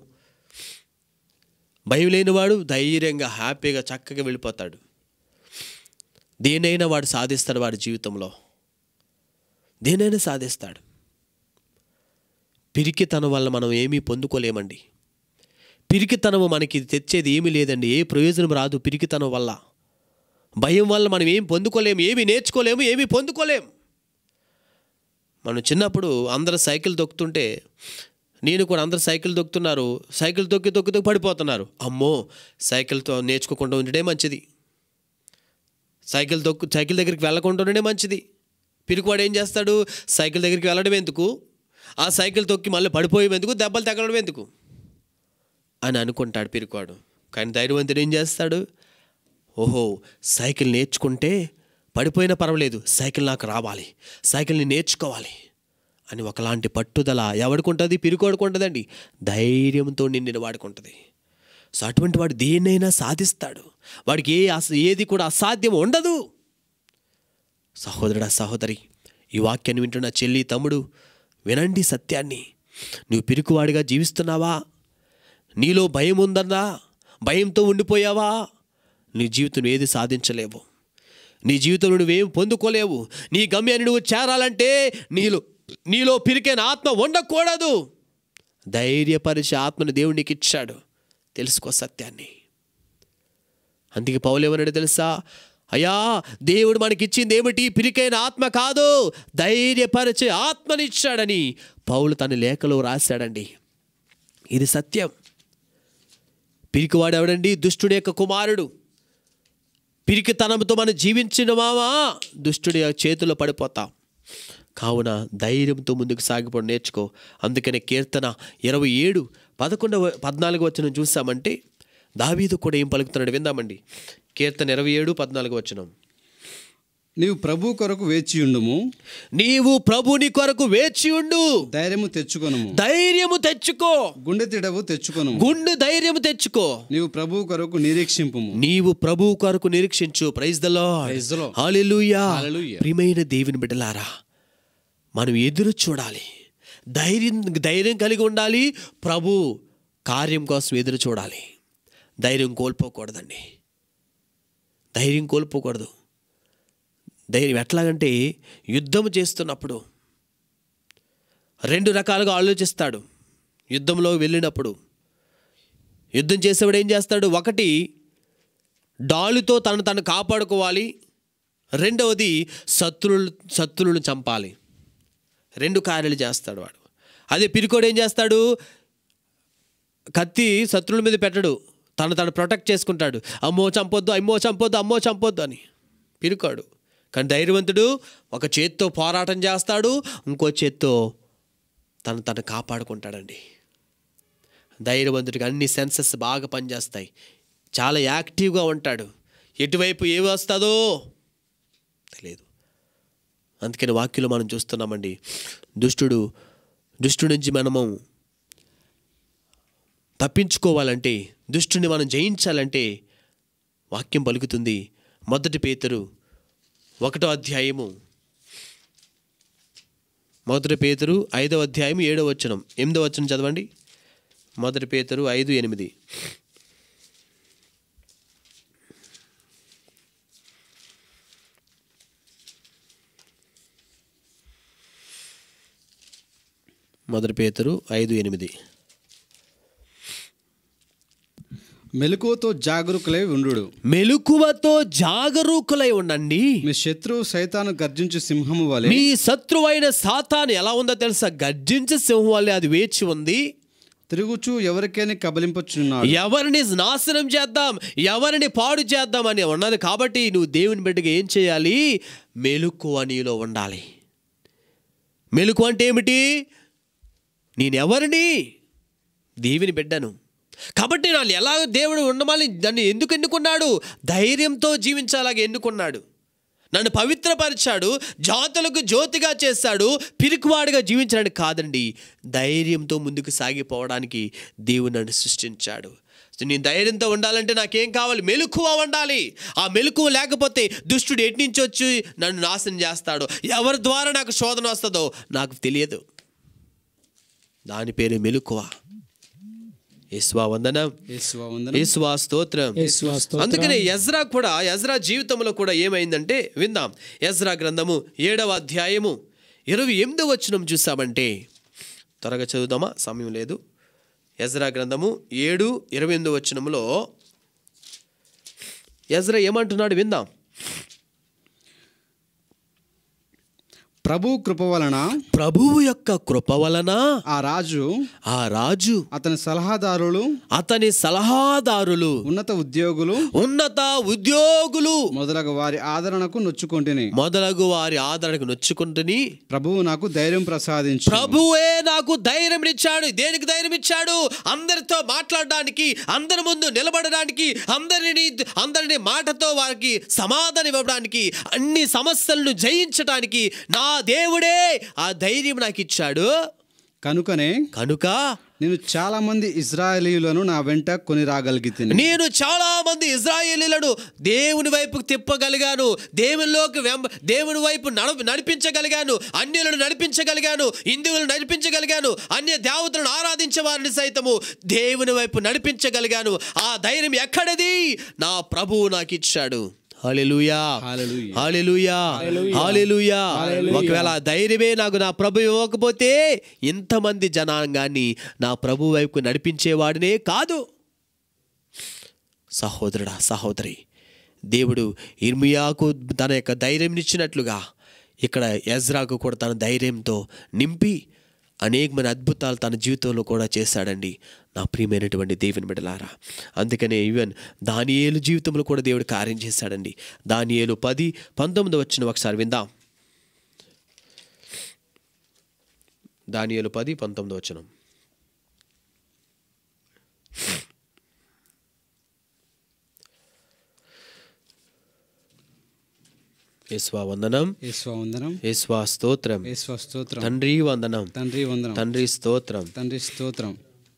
భయం లేనివాడు ధైర్యంగా హ్యాపీగా చక్కగా వెళ్ళిపోతాడు దేనైనా వాడు సాధిస్తాడు వాడి జీవితంలో దేనైనా సాధిస్తాడు పిరికితనం వల్ల మనం ఏమీ పొందుకోలేమండి పిరికితనము మనకి తెచ్చేది ఏమీ లేదండి ఏ ప్రయోజనం రాదు పిరికితనం వల్ల భయం వల్ల మనం ఏం పొందుకోలేము ఏమీ నేర్చుకోలేము ఏమీ పొందుకోలేము మనం చిన్నప్పుడు అందరూ సైకిల్ తొక్కుతుంటే నేను కూడా అందరు సైకిల్ తొక్కుతున్నారు సైకిల్ తొక్కి తొక్కి తొక్కి పడిపోతున్నారు అమ్మో సైకిల్తో నేర్చుకోకుండా ఉండడే మంచిది సైకిల్ తొక్కు సైకిల్ దగ్గరికి వెళ్ళకుండా ఉండడే మంచిది పిరికివాడు ఏం చేస్తాడు సైకిల్ దగ్గరికి వెళ్ళడం ఎందుకు ఆ సైకిల్ తొక్కి మళ్ళీ పడిపోయేం ఎందుకు దెబ్బలు తగలడం ఎందుకు అని అనుకుంటాడు పిరికివాడు కానీ ధైర్యవంతుడు ఏం చేస్తాడు ఓహో సైకిల్ నేర్చుకుంటే పడిపోయినా పర్వాలేదు సైకిల్ నాకు రావాలి సైకిల్ని నేర్చుకోవాలి అని ఒకలాంటి పట్టుదల ఎవడికి ఉంటుంది పిరికోడికి ఉంటుందండి ధైర్యంతో నిండిన వాడికి ఉంటుంది సో అటువంటి వాడు దేన్నైనా సాధిస్తాడు వాడికి ఏ అస ఏది కూడా అసాధ్యం ఉండదు సహోదరుడా సహోదరి ఈ వాక్యాన్ని వింటున్న చెల్లి తమ్ముడు వినండి సత్యాన్ని నువ్వు పిరికివాడిగా జీవిస్తున్నావా నీలో భయం ఉందన్నా భయంతో ఉండిపోయావా నీ జీవితం ఏది సాధించలేవు నీ జీవితంలో నువ్వేం పొందుకోలేవు నీ గమ్యాన్ని నువ్వు చేరాలంటే నీలో నీలో పిరికైన ఆత్మ ఉండకూడదు ధైర్యపరిచే ఆత్మను దేవుడు నీకు ఇచ్చాడు తెలుసుకో సత్యాన్ని అందుకే పౌలు ఏమన్నాడు తెలుసా అయ్యా దేవుడు మనకిచ్చింది ఏమిటి పిరికైన ఆత్మ కాదు ధైర్యపరిచే ఆత్మనిచ్చాడని పౌలు తన లేఖలో రాశాడండి ఇది సత్యం పిరికివాడు ఎవడండి దుష్టుడి యొక్క కుమారుడు పిరికితనంతో మనం జీవించిన మామా దుష్టుడి చేతిలో పడిపోతాం కావున ధైర్యంతో ముందుకు సాగిపోవడం నేర్చుకో అందుకనే కీర్తన ఇరవై ఏడు పదకొండవ పద్నాలుగు వచ్చిన చూసామంటే దావీదు కూడా ఏం పలుకుతున్నాడు విందామండి కీర్తన ఇరవై ఏడు పద్నాలుగు వచ్చినాం నీవు ప్రభు కొరకు వేచి ఉండుము నీవు ప్రభుని కొరకు వేచి ఉండు ధైర్యము తెచ్చుకొనుము ధైర్యము తెచ్చుకో గుండె తిడవు తెచ్చుకొనుము గుండె ధైర్యము తెచ్చుకో నీవు ప్రభు కొరకు నిరీక్షింపుము నీవు ప్రభు కొరకు నిరీక్షించు praise the Praise the Lord. Hallelujah Hallelujah. ప్రియమైన దేవుని బిడ్డలారా మనం ఎదురు చూడాలి ధైర్యం ధైర్యం కలిగి ఉండాలి ప్రభు కార్యం కోసం ఎదురు చూడాలి ధైర్యం కోల్పోకూడదండి ధైర్యం కోల్పోకూడదు ధైర్యం ఎట్లాగంటే యుద్ధం చేస్తున్నప్పుడు రెండు రకాలుగా ఆలోచిస్తాడు యుద్ధంలో వెళ్ళినప్పుడు యుద్ధం చేసేవాడు ఏం చేస్తాడు ఒకటి డాలుతో తను తను కాపాడుకోవాలి రెండవది శత్రులు శత్రువులను చంపాలి రెండు కార్యాలు చేస్తాడు వాడు అదే పిరికోడు ఏం చేస్తాడు కత్తి శత్రువుల మీద పెట్టడు తను తను ప్రొటెక్ట్ చేసుకుంటాడు అమ్మో చంపొద్దు అమ్మో చంపొద్దు అమ్మో చంపొద్దు అని పిరుకాడు కానీ ధైర్యవంతుడు ఒక చేత్తో పోరాటం చేస్తాడు ఇంకో చేత్తో తను తను కాపాడుకుంటాడండి ధైర్యవంతుడికి అన్ని సెన్సెస్ బాగా పనిచేస్తాయి చాలా యాక్టివ్గా ఉంటాడు ఎటువైపు ఏ వస్తుందో తెలియదు అందుకని వాక్యలో మనం చూస్తున్నామండి దుష్టుడు దుష్టుడి నుంచి మనము తప్పించుకోవాలంటే దుష్టుని మనం జయించాలంటే వాక్యం పలుకుతుంది మొదటి పేతురు ఒకటో అధ్యాయము మొదటి పేతురు ఐదవ అధ్యాయం ఏడవ వచనం ఎనిమిదవ వచనం చదవండి మొదటి పేతురు ఐదు ఎనిమిది మొదటి పేతురు ఐదు ఎనిమిది మెలకువతో జాగరూకులై ఉండు మెలకువతో జాగరూకులై ఉండండి మీ శత్రువు సైతాను గర్జించు సింహము వలె మీ శత్రువైన సాతాను ఎలా ఉందో తెలుసా గర్జించే సింహం వల్లే అది వేచి ఉంది తిరుగుచు ఎవరికైనా కబలింపచున్నాడు ఎవరిని నాశనం చేద్దాం ఎవరిని పాడు చేద్దాం అని ఉన్నది కాబట్టి నువ్వు దేవుని బిడ్డగా ఏం చేయాలి మెలుకువ నీలో ఉండాలి మెలుకు అంటే ఏమిటి నేనెవరిని దేవుని బిడ్డను కాబట్టి నాలు ఎలా దేవుడు ఉండమని నన్ను ఎందుకు ఎన్నుకున్నాడు ధైర్యంతో జీవించాలాగా ఎన్నుకున్నాడు నన్ను పవిత్రపరిచాడు జాతులకు జ్యోతిగా చేశాడు పిరికివాడిగా జీవించడానికి కాదండి ధైర్యంతో ముందుకు సాగిపోవడానికి దేవుడు నన్ను సృష్టించాడు సో నేను ధైర్యంతో ఉండాలంటే నాకేం కావాలి మెలకువ ఉండాలి ఆ మెలకువ లేకపోతే దుష్టుడు ఎటు నుంచి వచ్చి నన్ను నాశనం చేస్తాడో ఎవరి ద్వారా నాకు శోధన వస్తుందో నాకు తెలియదు దాని పేరు మెలకువ యేసువా వందనం యేసువా వందనం. యేసువా స్తోత్రం యేసువా స్తోత్రం. అందుకనే యజ్రా కూడా యజ్రా జీవితంలో కూడా ఏమైందంటే విందాం యజ్రా గ్రంథము ఏడవ అధ్యాయము ఇరవై ఎనిమిదవ వచనం చూసామంటే త్వరగా చదువుదామా సమయం లేదు యజ్రా గ్రంథము ఏడు ఇరవై ఎనిమిదవ వచనములో యజ్రా ఏమంటున్నాడు విందాం ప్రభు కృప వలన ప్రభువు యొక్క కృప వలన ఆ రాజు ఆ రాజు అతని సలహాదారులు అతని సలహాదారులు ఉన్నత ఉద్యోగులు ఉన్నత ఉద్యోగులు మొదలగు వారి ఆదరణకు నొచ్చుకొంటిని మొదలగు వారి ఆదరణకు నొచ్చుకుంటుని ప్రభువు నాకు ధైర్యం ప్రసాదించు ప్రభువే నాకు ధైర్యం ఇచ్చాడు దేనికి ధైర్యం ఇచ్చాడు అందరితో మాట్లాడడానికి అందరి ముందు నిలబడడానికి అందరిని అందరిని మాటతో వారికి సమాధానం ఇవ్వడానికి అన్ని సమస్యలను జయించడానికి నా దేవుడే ఆ ధైర్యం నాకు ఇచ్చాడు కనుకనే కనుక నేను చాలా మంది ఇజ్రాయేలీలను నా వెంట కొని రాగలిగితిని నేను చాలా మంది ఇజ్రాయేలీలను దేవుని వైపు తిప్పగలిగాను దేవునిలోకి వెంబ దేవుని వైపు నడ నడిపించగలిగాను అన్యులను నడిపించగలిగాను హిందువులను నడిపించగలిగాను అన్య దేవతలను ఆరాధించే వారిని సైతము దేవుని వైపు నడిపించగలిగాను ఆ ధైర్యం ఎక్కడిది నా ప్రభువు నాకు ఇచ్చాడు హల్లెలూయా హల్లెలూయా. హల్లెలూయా హల్లెలూయా ఒకవేళ ఆ ధైర్యమే నాకు నా ప్రభు ఇవ్వకపోతే ఇంతమంది జనాంగాన్ని నా ప్రభు వైపు నడిపించేవాడినే కాదు సహోదరుడా సహోదరి దేవుడు ఇర్మియాకు తన యొక్క ధైర్యం ఇచ్చినట్లుగా ఇక్కడ ఎజ్రాకు కూడా తన ధైర్యంతో నింపి అనేకమైన అద్భుతాలు తన జీవితంలో కూడా చేశాడండి నా ప్రియమైనటువంటి దేవుని బిడ్డలారా అందుకనే ఈవెన్ దానియేలు జీవితంలో కూడా దేవుడు కార్యం చేశాడండి దానియేలు పది పంతొమ్మిది వచ్చిన ఒకసారి విందాం దానియేలు పది పంతొమ్మిది వచ్చిన యేసువా వందనం యేసువా వందనం యేసువా స్తోత్రం యేసువా స్తోత్రం తండ్రి వందనం తండ్రి వందనం తండ్రి స్తోత్రం తండ్రి స్తోత్రం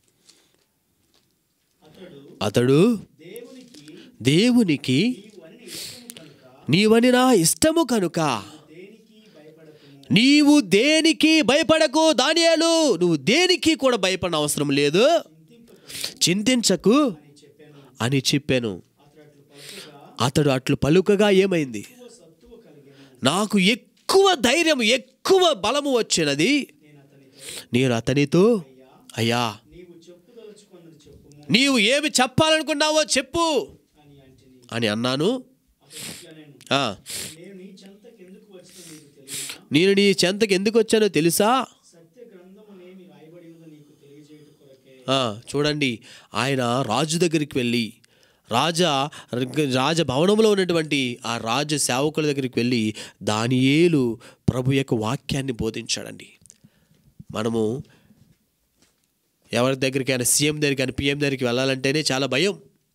అతడు దేవునికి నీవని నా ఇష్టము కనుక నీవు దేనికి భయపడకు దానియాలు నువ్వు దేనికి కూడా భయపడిన అవసరం లేదు చింతించకు అని చెప్పాను అతడు అట్లు పలుకగా ఏమైంది నాకు ఎక్కువ ధైర్యం ఎక్కువ బలము వచ్చినది నేను అతనితో అయ్యా నీవు చెప్పుదలుచుకున్నది చెప్పుము నీవు ఏమి చెప్పాలనుకున్నావో చెప్పు అని అంటిని అని అన్నాను అతడు ఇట్లనెను, ఆ, నేను నీ చెంతకు ఎందుకు వచ్చిన నీకు తెలియదా నేను నీ చెంతకు ఎందుకు వచ్చానో తెలుసా సత్య గ్రంథమునేమి రాయబడినదో నీకు తెలియజేయట కొరకే ఆ, చూడండి ఆయన రాజు దగ్గరికి వెళ్ళి రాజా రాజభవనంలో ఉన్నటువంటి ఆ రాజు సేవకుల దగ్గరికి వెళ్ళి దానియేలు ప్రభు యొక్క వాక్యాన్ని బోధించాడండి మనము ఎవరి దగ్గరికి అయినా సీఎం దగ్గరికి కానీ పిఎం దగ్గరికి వెళ్ళాలంటేనే చాలా భయం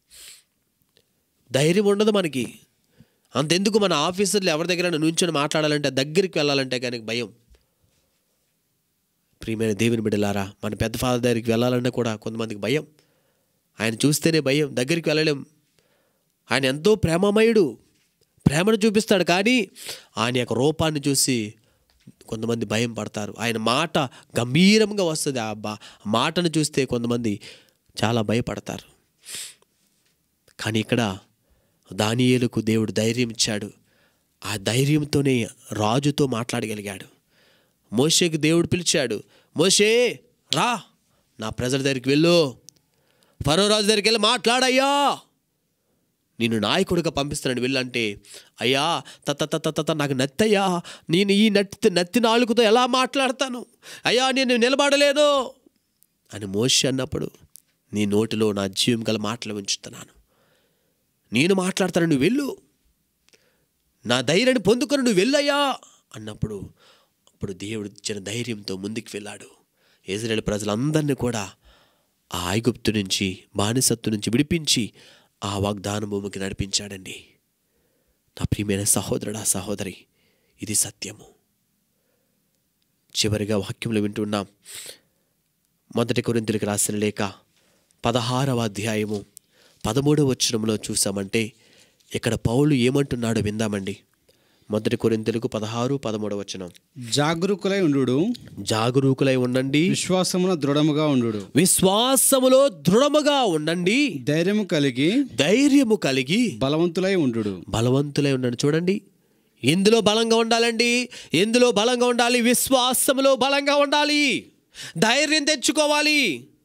ధైర్యం ఉండదు మనకి అంతెందుకు మన ఆఫీసర్లు ఎవరి దగ్గర నుంచొని మాట్లాడాలంటే దగ్గరికి వెళ్ళాలంటే కానీ భయం ప్రియమైన దేవుని బిడ్డలారా మన పెద్ద ఫాదర్ దగ్గరికి వెళ్ళాలన్నా కూడా కొంతమందికి భయం ఆయన చూస్తేనే భయం దగ్గరికి వెళ్ళలేం ఆయన ఎంతో ప్రేమమయుడు ప్రేమను చూపిస్తాడు కానీ ఆయన యొక్క రూపాన్ని చూసి కొంతమంది భయం పడతారు ఆయన మాట గంభీరంగా వస్తుంది ఆ బా ఆ మాటను చూస్తే కొంతమంది చాలా భయపడతారు కానీ ఇక్కడ దానియేలుకు దేవుడు ధైర్యం ఇచ్చాడు ఆ ధైర్యంతోనే రాజుతో మాట్లాడగలిగాడు మోషేకి దేవుడు పిలిచాడు మోషే రా నా ప్రజల దగ్గరికి వెళ్ళు ఫరో రాజు దగ్గరికి వెళ్ళి మాట్లాడయ్యా నేను నాయకుడిగా పంపిస్తున్నాను వెళ్ళంటే అయ్యా తత తత తత నాకు నత్తయ్యా నేను ఈ నత్తి నత్తి నాలుగుతో ఎలా మాట్లాడతాను అయ్యా నేను నిలబడలేను అని మోషి అన్నప్పుడు నీ నోటిలో నా జీవం గల మాటలు ఉంచుతున్నాను నేను మాట్లాడతాను నువ్వు వెళ్ళు నా ధైర్యాన్ని పొందుకొని నువ్వు వెళ్ళయ్యా అన్నప్పుడు అప్పుడు దేవుడు ఇచ్చిన ధైర్యంతో ముందుకు వెళ్ళాడు ఇజ్రాయేల్ ప్రజలందరినీ కూడా ఆ ఐగుప్తు నుంచి బానిసత్తు నుంచి విడిపించి ఆ వాగ్దాన భూమికి నడిపించాడండి నా ప్రియమైన సహోదరుడా సహోదరి ఇది సత్యము చివరిగా వాక్యంలో వింటున్నాం మొదటి కొరింతలకు రాసిన లేఖ పదహారవ అధ్యాయము పదమూడవ వచనంలో చూసామంటే ఇక్కడ పౌలు ఏమంటున్నాడో విందామండి మొదటి కొరింతలకు పదహారు పదమూడవ వచనం జాగరూకులై ఉండు జాగరూకులై ఉండండి విశ్వాసమున దృఢముగా ఉండు విశ్వాసములో దృఢముగా ఉండండి ధైర్యము కలిగి ధైర్యము కలిగి బలవంతులై ఉండు బలవంతులై ఉండండి చూడండి ఎందులో బలంగా ఉండాలండి ఎందులో బలంగా ఉండాలి విశ్వాసములో బలంగా ఉండాలి ధైర్యం తెచ్చుకోవాలి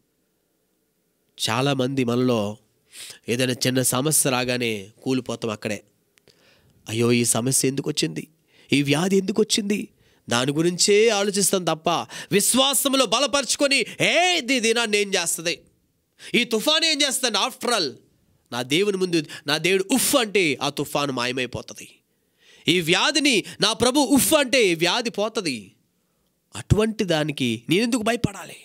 చాలామంది మనలో ఏదైనా చిన్న సమస్య రాగానే కూలిపోతాం అక్కడే అయ్యో ఈ సమస్య ఎందుకు వచ్చింది ఈ వ్యాధి ఎందుకు వచ్చింది దాని గురించే ఆలోచిస్తాం తప్ప విశ్వాసంలో బలపరుచుకొని ఏ ఇది నా నేను చేస్తుంది ఈ తుఫాన్ ఏం చేస్తాను ఆఫ్టర్ ఆల్ నా దేవుని ముందు నా దేవుడు ఉఫ్ అంటే ఆ తుఫాను మాయమైపోతుంది ఈ వ్యాధిని నా ప్రభు ఉఫ్ అంటే ఈ వ్యాధి పోతుంది అటువంటి దానికి నేనెందుకు భయపడాలి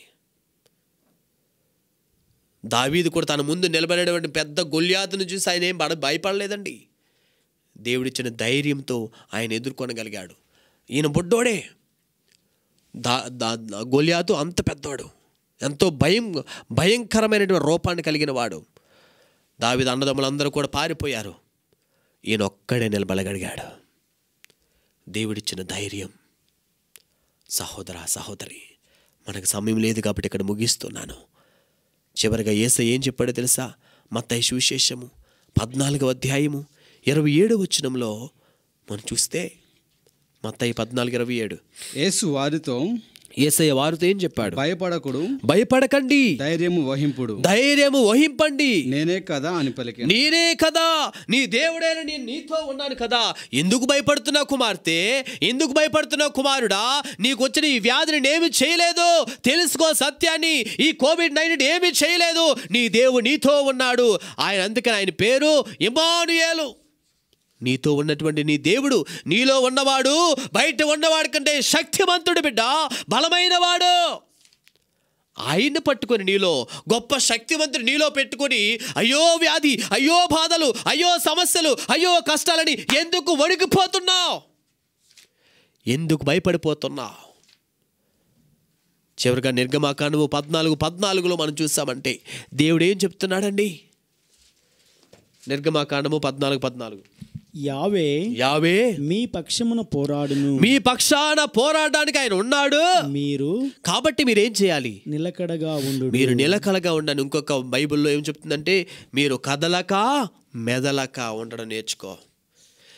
దావీదు కూడా తన ముందు నిలబడేటువంటి పెద్ద గొల్యాతును చూసి ఆయన ఏం పడ భయపడలేదండి దేవుడిచ్చిన ధైర్యంతో ఆయన ఎదుర్కొనగలిగాడు ఈయన బుడ్డోడే దా దా గొలియాతు అంత పెద్దవాడు ఎంతో భయం భయంకరమైనటువంటి రూపాన్ని కలిగిన వాడు దావిద అన్నదమ్ములందరూ కూడా పారిపోయారు ఈయన ఒక్కడే నిలబడగలిగాడు దేవుడిచ్చిన ధైర్యం సహోదర సహోదరి మనకు సమయం లేదు కాబట్టి ఇక్కడ ముగిస్తున్నాను చివరిగా ఏస ఏం చెప్పాడో తెలుసా మత్తయి సువిశేషము పద్నాలుగవ అధ్యాయము ఇరవై ఏడు వచనంలో మనం చూస్తే మత్తయి పద్నాలుగు ఇరవై ఏడు యేసు వారితో ఏసయ్య వారితో ఏం చెప్పాడు భయపడకుడు భయపడకండి ధైర్యము వహింపుడు ధైర్యము వహింపండి నేనే కదా అని పలికి నేనే కదా నీ దేవుడైన నేను నీతో ఉన్నాను కదా ఎందుకు భయపడుతున్నావు కుమార్తె ఎందుకు భయపడుతున్నావు కుమారుడా నీకు వచ్చిన ఈ వ్యాధిని ఏమి చేయలేదు తెలుసుకో సత్యాన్ని ఈ కోవిడ్ నైన్టీన్ ఏమి చేయలేదు నీ దేవుడు నీతో ఉన్నాడు ఆయన అందుకని ఆయన పేరు ఇమానుయేలు నీతో ఉన్నటువంటి నీ దేవుడు నీలో ఉన్నవాడు బయట ఉన్నవాడి కంటే శక్తివంతుడు బిడ్డ బలమైనవాడు ఆయన్ని పట్టుకొని నీలో గొప్ప శక్తివంతుడు నీలో పెట్టుకొని అయ్యో వ్యాధి అయ్యో బాధలు అయ్యో సమస్యలు అయ్యో కష్టాలని ఎందుకు వణికిపోతున్నావు ఎందుకు భయపడిపోతున్నావు చివరిగా నిర్గమాకాండము పద్నాలుగు పద్నాలుగులో మనం చూసామంటే దేవుడు ఏం చెప్తున్నాడండి నిర్గమాకాండము పద్నాలుగు పద్నాలుగు యావే యావే మీ పక్షమున పోరాడును మీ పక్షాన పోరాడడానికి ఆయన ఉన్నాడు మీరు కాబట్టి మీరేం చేయాలి నిలకడగా ఉండు మీరు నిలకడగా ఉండండి ఇంకొక బైబిల్లో ఏం చెప్తుందంటే మీరు కదలక మెదలక ఉండడం నేర్చుకో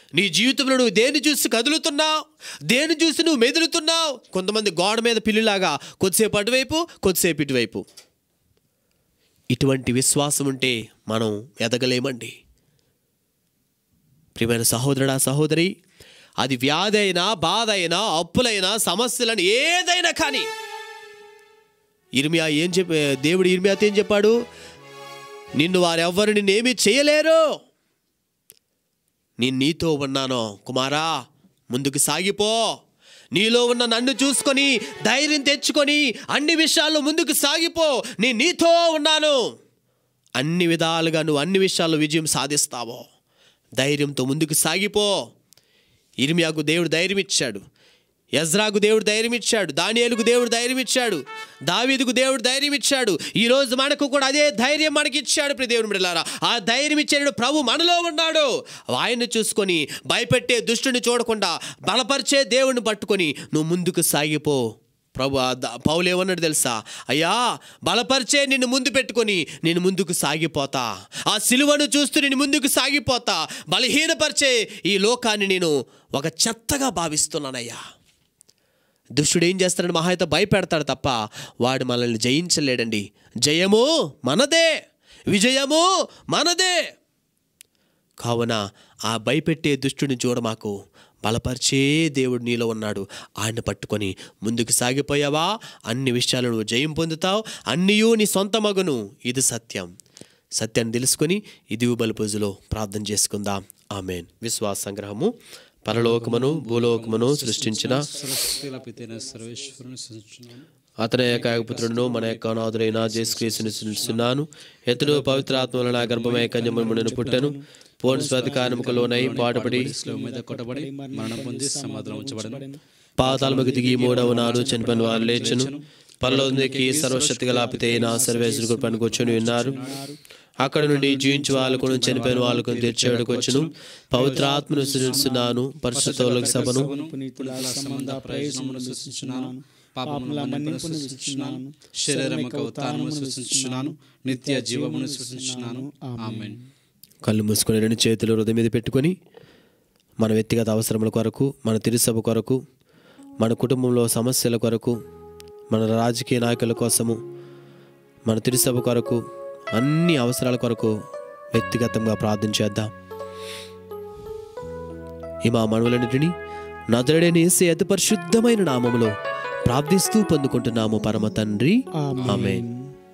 నీ జీవితంలో నువ్వు దేన్ని చూసి కదులుతున్నావు దేన్ని చూసి నువ్వు మెదులుతున్నావు కొంతమంది గోడ మీద పిల్లిలాగా కొద్దిసేపు అటువైపు కొద్దిసేపు ఇటువైపు ఇటువంటి విశ్వాసం ఉంటే మనం ఎదగలేమండి ప్రియమైన సహోదరుడా సహోదరి అది వ్యాధి అయినా బాధ అయినా అప్పులైనా సమస్యలను ఏదైనా కానీ ఇర్మియా ఏం చెప్ప దేవుడు ఇర్మియాతో ఏం చెప్పాడు నిన్ను వారెవ్వరు నిన్నేమీ చేయలేరు నేను నీతో ఉన్నాను కుమారా ముందుకు సాగిపో నీలో ఉన్న నన్ను చూసుకొని ధైర్యం తెచ్చుకొని అన్ని విషయాల్లో ముందుకు సాగిపో నేను నీతో ఉన్నాను అన్ని విధాలుగా నువ్వు అన్ని విషయాల్లో విజయం సాధిస్తావో ధైర్యంతో ముందుకు సాగిపో ఇర్మియాకు దేవుడు ధైర్యం ఇచ్చాడు యజ్రాకు దేవుడు ధైర్యం ఇచ్చాడు దానియేలుకు దేవుడు ధైర్యం ఇచ్చాడు దావీదుకు దేవుడు ధైర్యం ఇచ్చాడు ఈ రోజు మనకు కూడా అదే ధైర్యం మనకి ఇచ్చాడు ప్రియ దేవుడు బిడ్డలారా ఆ ధైర్యం ఇచ్చాడు ప్రభు మనలో ఉన్నాడు ఆయన్ని చూసుకొని భయపెట్టే దుష్టుని చూడకుండా బలపరిచే దేవుడిని పట్టుకొని నువ్వు ముందుకు సాగిపో ప్రభు ఆ ద- పౌలు ఏమన్నాడు తెలుసా అయ్యా బలపరిచే నిన్ను ముందు పెట్టుకొని నేను ముందుకు సాగిపోతా ఆ సిలువను చూస్తూ నేను ముందుకు సాగిపోతా బలహీనపరిచే ఈ లోకాన్ని నేను ఒక చెత్తగా భావిస్తున్నానయ్యా దుష్టుడు ఏం చేస్తాడు మహా అయితే భయపెడతాడు తప్ప వాడు మనల్ని జయించలేడండి జయము మనదే విజయము మనదే కావున ఆ భయపెట్టే దుష్టుని చూడ మాకు బలపరిచే దేవుడు నీలో ఉన్నాడు ఆయన పట్టుకొని ముందుకు సాగిపోయావా అన్ని విషయాలు నువ్వు జయం పొందుతావు అన్నీయూ నీ సొంత మగును ఇది సత్యం సత్యాన్ని తెలుసుకొని ఇది బలిపూజలో ప్రార్థన చేసుకుందాం ఆమెన్ విశ్వాస సంగ్రహము పరలోకమును భూలోకమును సృష్టించిన సరస్వతిల పితైన సర్వేశ్వరుని సృష్టించున్నాను అతని యొక్క పుత్రుడును మన యొక్క నాథుడైన జేసుక్రీస్తుని సృష్టిస్తున్నాను ఎతడు పవిత్రాత్మల నా గర్భమయ కన్యమును పుట్టను పోను స్వాధికారముకలోనై పాటుపడి శిలువ మీద కొట్టబడి మరణం పొంది సమాధానం ఉంచబడను పాతాళముకు దిగి మూడవ నాడు చనిపోయిన వారు లేచును పరలోకి సర్వశక్తి గలాపితే నా సర్వేశ్వరు కృపను కూర్చొని ఉన్నారు అక్కడ నుండి జీవించి వాళ్ళకు చనిపోయిన వాళ్ళకు తెచ్చేవాడికి వచ్చును పవిత్రాత్మను సృష్టిస్తున్నాను పరిశుద్ధులకు సభను పునీతుల సంబంధ ప్రయోజనమును సృష్టించున్నాను పాపముల మన్నింపును సృష్టించున్నాను శరీరముకు అవతారమును సృష్టించున్నాను నిత్య జీవమును సృష్టించున్నాను ఆమెన్ కళ్ళు మూసుకొని రెండు చేతులు హృదయం మీద పెట్టుకొని మన వ్యక్తిగత అవసరముల కొరకు మన తిరుసభ కొరకు మన కుటుంబంలో సమస్యల కొరకు మన రాజకీయ నాయకుల కోసము మన తిరుసభ కొరకు అన్ని అవసరాల కొరకు వ్యక్తిగతంగా ప్రార్థన చేద్దాం ఈ మా మనవులన్నిటిని నదుడైన ఏసే అతి పరిశుద్ధమైన నామములో ప్రార్థిస్తూ పొందుకుంటున్నాము పరమ తండ్రి ఆమేన్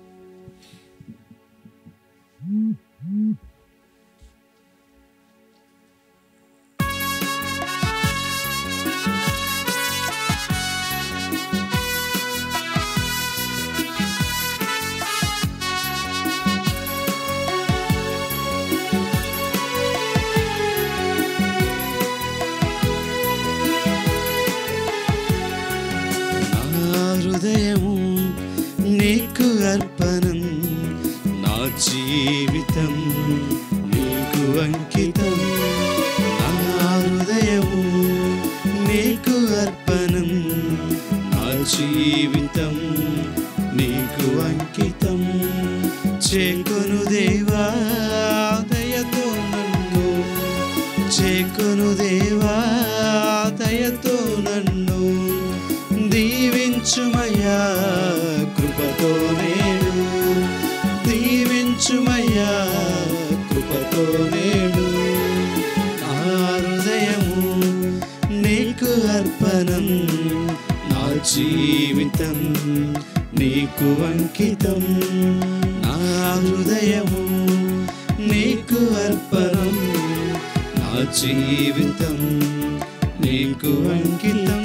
నా హృదయము నీకు అర్పణం నా జీవితం నీకు అంకితం నా హృదయము నీకు అర్పణం నా జీవితం నీకు అంకితం చేకొను దేవా దయతో నన్ను చేకొను దేవా దయతో నన్ను దీవించుమయ్యా కృపతో నేడు దీవించుమయ్యా కృపతో నేడు నా హృదయము నీకు అర్పణం నా జీవితం నీకు అంకితం నా హృదయము నీకు అర్పణం నా జీవితం నీకు అంకితం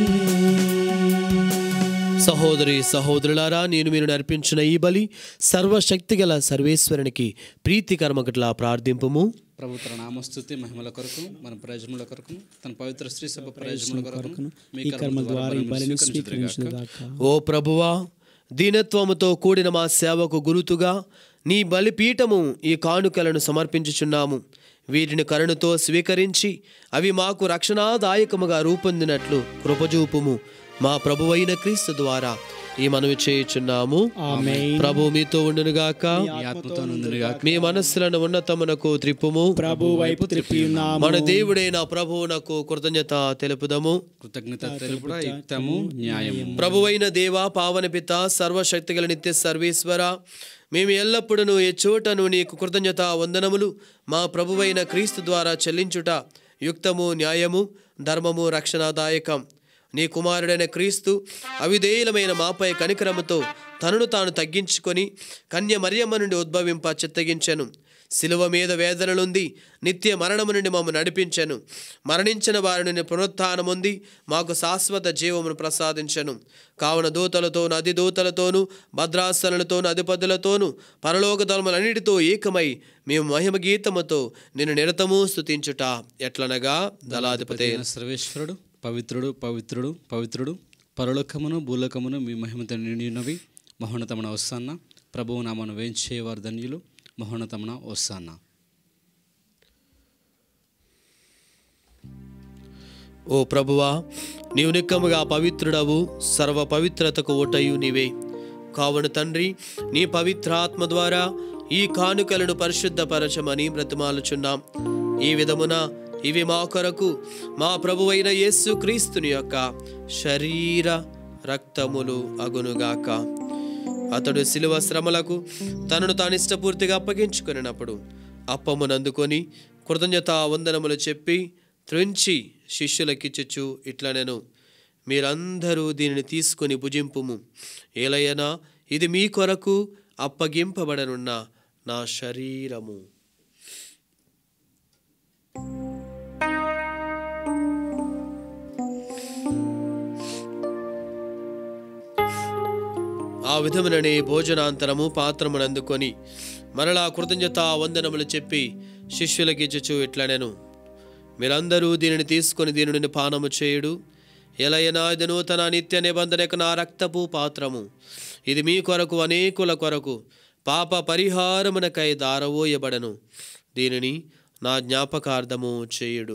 సహోదరి సహోదరులారా నేను మీరు నర్పించిన ఈ బలి సర్వశక్తి గల సర్వేశ్వరునికి ప్రీతికరమగట్లా ప్రార్థింపుము ప్రభు తన నామస్తుతి మహిమల కొరకు మన ప్రయోజనముల కొరకు తన పవిత్ర స్త్రీ సభ ప్రయోజనముల కొరకు మీ ఈ కర్మ ద్వారా ఈ బలిని స్వీకరించుగాక స్వీకరించుగాక ఓ ప్రభువా దీనత్వముతో కూడిన మా సేవకు గురుతుగా నీ బలిపీఠము ఈ కానుకలను సమర్పించుచున్నాము వీటిని కరుణతో స్వీకరించి అవి మాకు రక్షణాదాయకముగా రూపొందినట్లు కృపజూపుము మా ప్రభువైన క్రీస్తు ద్వారా ఈ మనవి చేయుచున్నాము ఆమేన్ ప్రభు మీతో ఉండునుగాక మీ ఆత్మతో నుండిగా మీ మనస్సులను ఉన్నతమునకు త్రిప్పుము ప్రభు వైపు త్రిప్పి ఉన్నాము మన దేవుడైన ప్రభువునకు కృతజ్ఞత తెలుపుదము కృతజ్ఞత తెలుపుట యుక్తము న్యాయము ప్రభువైన దేవ పావన పిత సర్వశక్తిగల నిత్య సర్వేశ్వర మేము ఎల్లప్పుడూ ఏ చోటను నీకు కృతజ్ఞత వందనములు మా ప్రభువైన క్రీస్తు ద్వారా చెల్లించుట యుక్తము న్యాయము ధర్మము రక్షణాదాయకం నీ కుమారుడైన క్రీస్తు అవిధేయులమైన మాపై కనికరముతో తనను తాను తగ్గించుకొని కన్య మరియమ్మ నుండి ఉద్భవింప చిత్తగించెను శిలువ మీద వేదనలుంది నిత్య మరణము నుండి మమ్మ నడిపించెను మరణించిన వారి నుండి పునరుత్నముంది మాకు శాశ్వత జీవమును ప్రసాదించెను కావున దూతలతోను అధి దూతలతోనూ భద్రాసనలతోను అధిపతులతోనూ పరలోక ధర్మలన్నిటితో ఏకమై మేము మహిమ గీతముతో నిన్ను నిరతము స్తుతించుట ఎట్లనగా దళాధిపతి అయిన సర్వేశ్వరుడు పవిత్రుడు పవిత్రుడు పవిత్రుడు పరలోకమును భూలోకమును మీ మహిమతో నిండినవి మహోన్నతమున వస్తాన్న ప్రభువు నామను వేయించేవారు ధన్యులు మహోన్నతమున వస్తాన్న ఓ ప్రభువా నీవు నిక్కముగా పవిత్రుడవు సర్వ పవిత్రతకు ఓటయు నీవే కావున తండ్రి నీ పవిత్రాత్మ ద్వారా ఈ కానుకలను పరిశుద్ధపరచమని బ్రతిమాలుచున్నాం ఈ విధమున ఇవి మా కొరకు మా ప్రభువైన యేసు క్రీస్తుని యొక్క శరీర రక్తములు అగునుగాక అతడు శిలువ శ్రమలకు తనను తాను ఇష్టపూర్తిగా అప్పగించుకున్నప్పుడు అప్పమునందుకొని కృతజ్ఞతా వందనములు చెప్పి త్రుంచి శిష్యులకిచ్చుచు ఇట్లా నేను మీరందరూ దీనిని తీసుకొని భుజింపుము ఏలయనా ఇది మీ కొరకు అప్పగింపబడనున్న నా శరీరము ఆ విధముననే భోజనాంతరము పాత్రమును అందుకొని మరలా కృతజ్ఞత వందనములు చెప్పి శిష్యులకిచ్చుచు ఇట్లా నేను మీరందరూ దీనిని తీసుకొని దీనిని పానము చేయుడు ఎలయనా ఇది నూతన నిత్య నిబంధన యొక్క నా రక్తపు పాత్రము ఇది మీ కొరకు అనేకుల కొరకు పాప పరిహారమునకై దారవోయబడను దీనిని నా జ్ఞాపకార్థము చేయుడు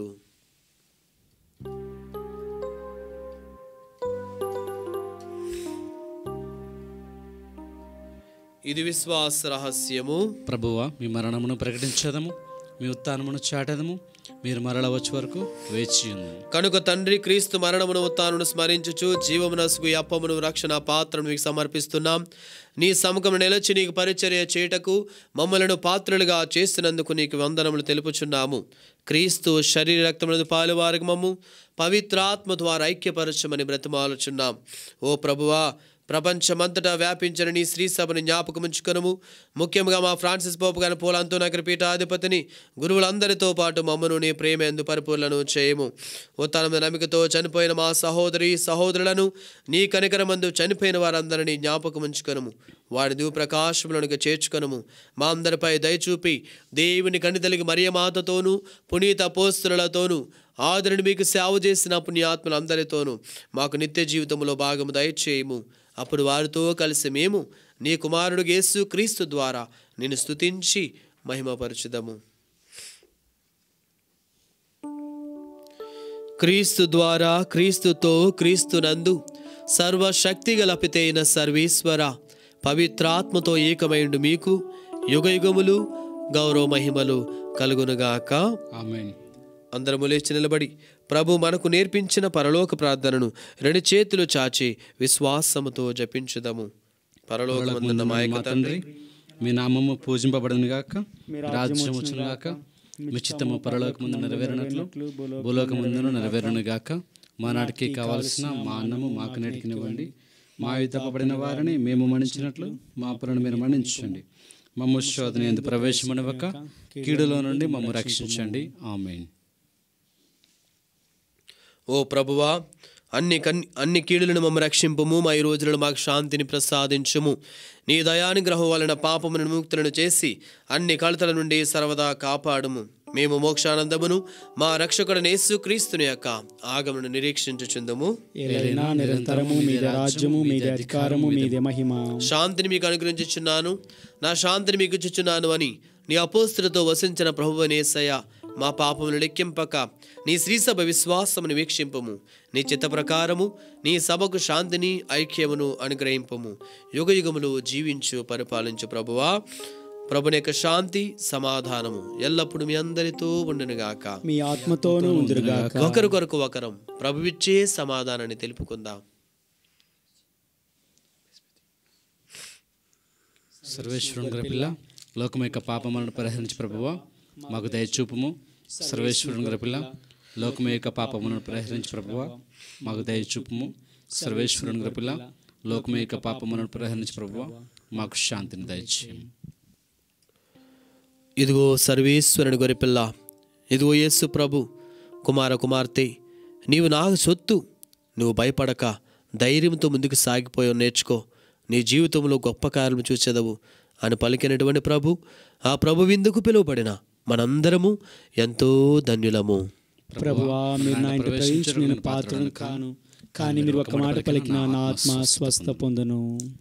ఇది విశ్వాస రహస్యము ప్రభువ మీ మరణమును ప్రకటించదము మీ ఉత్థానమును చాటదము మీరు మరల వచ్చే వరకు వేచి ఉందము కనుక తండ్రి క్రీస్తు మరణమును ఉత్తానును స్మరించుచు జీవమునసుకు ఈ అప్పమును రక్షణ పాత్రను మీకు సమర్పిస్తున్నాం నీ సముఖము నిలచి నీకు పరిచర్య చేయుటకు మమ్మలను పాత్రలుగా చేసినందుకు నీకు వందనములు తెలుపుచున్నాము క్రీస్తు శరీర రక్తములను పాలువారికి మమ్ము పవిత్రాత్మ ద్వారా ఐక్యపరచమని బ్రతిమాలుచున్నాం ఓ ప్రభువా ప్రపంచమంతటా వ్యాపించిన నీ శ్రీ సభను జ్ఞాపకముంచుకొనము ముఖ్యంగా మా ఫ్రాన్సిస్ పోపు గారి పోలాంతో నగర పీఠాధిపతిని గురువులందరితో పాటు మమ్మను నీ ప్రేమ ఎందు పరిపూర్ణను చేయము ఉత్తరమైన నమ్మికతో చనిపోయిన మా సహోదరి సహోదరులను నీ కనికరమందు చనిపోయిన వారందరినీ జ్ఞాపకముంచుకొనము వారి దివు ప్రకాశములకు చేర్చుకొనము మా అందరిపై దయచూపి దేవుని కనితలిగి మరియమాతతోనూ పునీత పోస్తులతోనూ ఆదరణ మీకు సేవ చేసిన పుణ్యాత్మలందరితోనూ మాకు నిత్య జీవితంలో భాగము దయచేయము అప్పుడు వారితో కలిసి మేము నీ కుమారుడు యేసు క్రీస్తు ద్వారా నిన్ను స్తుతించి మహిమపరచుదము క్రీస్తు ద్వారా క్రీస్తుతో క్రీస్తునందు సర్వశక్తిగల పితైన సర్వేశ్వర పవిత్రాత్మతో ఏకమైండు మీకు యుగయుగములు గౌరవ మహిమలు కలుగునుగాక ఆమెన్ అందరము లేచి నిలబడి ప్రభు మనకు నేర్పించిన పరలోక ప్రార్థనను రెండు చేతులు చాచి విశ్వాసముతో జపించుదము పరలోకమందున్న మా యొక్క మా తండ్రి తండ్రి మీ నామము పూజింపబడను గాక మీ రాజ్యం వచ్చును గాక మీ చిత్తము పరలోకముందు నెరవేరినట్లు భూలోకముందును నెరవేరును గాక మా నాటికి కావలసిన మా అన్నము మాకు నెటికినివ్వండి మా తప్పబడిన వారిని మేము మన్నించినట్లు మా పనులు మీరు మన్నించండి మమ్మ శోధన ఎందు ప్రవేశమనివ్వక కీడులో నుండి మమ్మ రక్షించండి ఆమెన్ ఓ ప్రభువా అన్ని కన్ అన్ని కీడులను మమ్మ రక్షింపుము మా ఈ రోజులను మాకు శాంతిని ప్రసాదించుము నీ దయానుగ్రహం వలన పాపమును విముక్తులను చేసి అన్ని కలతల నుండి సర్వదా కాపాడుము మేము మోక్షానందమును మా రక్షకుడైన యేసుక్రీస్తుని యొక్క ఆగమను నిరీక్షించుచుందుము ఏలైనా నిరంతరము మీదే రాజ్యము మీదే అధికారము మీదే మహిమ శాంతిని మీకు అనుగ్రహించుచున్నాను నా శాంతిని మీకు ఇచ్చుచున్నాను అని నీ అపోస్తులతో వసించిన ప్రభువనేసయ్య మా పాపమును లెక్కింపక నీ శ్రీసభ విశ్వాసమును వీక్షింపము నీ చిత్త ప్రకారము నీ సభకు శాంతిని ఐక్యమును అనుగ్రహింపము యుగ యుగములు జీవించు పరిపాలించు ప్రభువా ప్రభుని యొక్క శాంతి సమాధానము ఎల్లప్పుడూ మీ అందరితో ఉండునుగాక మీ ఆత్మతోనూ ఉందిరుగాక ఒకరికొరకు ఒకరం ప్రభువిచ్చే సమాధానాన్ని తెలుపుకుందాం సర్వేశ్వరుని గల పిల్ల లోకం యొక్క పాపములను పరిహరించి ప్రభువా మాకు దయచూపుము సర్వేశ్వరుని గల పిల్ల లోకం యొక్క పాపములను పరిహరించి ప్రభువా మాకు దయచూపుము సర్వేశ్వరుని గల పిల్ల లోకం యొక్క పాపములను పరిహరించి ప్రభువా మాకు శాంతిని దయచేయము ఇదిగో సర్వేశ్వరుని గొరిపిల్ల ఇదిగో యేసు ప్రభు కుమార కుమార్తె నీవు నాకు సొత్తు నువ్వు భయపడక ధైర్యంతో ముందుకు సాగిపోయి నేర్చుకో నీ జీవితంలో గొప్ప కార్యం చూసేదవు అని పలికినటువంటి ప్రభు ఆ ప్రభు విందుకు పిలువబడిన మనందరము ఎంతో ధన్యులము ప్రభువా మీరు నా ఇంటి ప్రవేశించి నేను పాత్రను కాను కానీ మీరు ఒక మాట పలికిన నా ఆత్మ స్వస్థ పొందును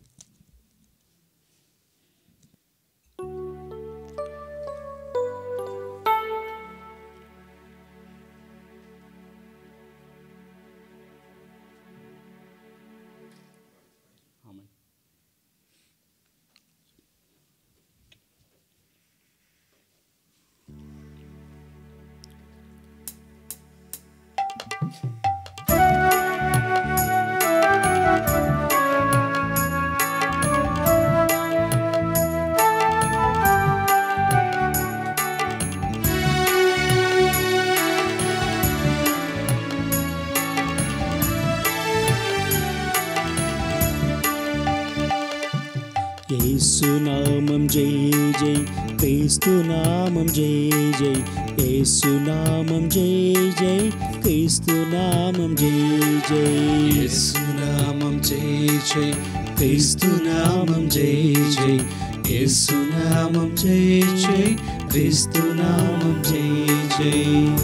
యేసునామం జై జై క్రీస్తునామం జై జై యేసునామం జై జై క్రీస్తునామం జై జై యేసునామం జై జై క్రీస్తునామం జై జై యేసునామం జై జై క్రీస్తునామం జై జై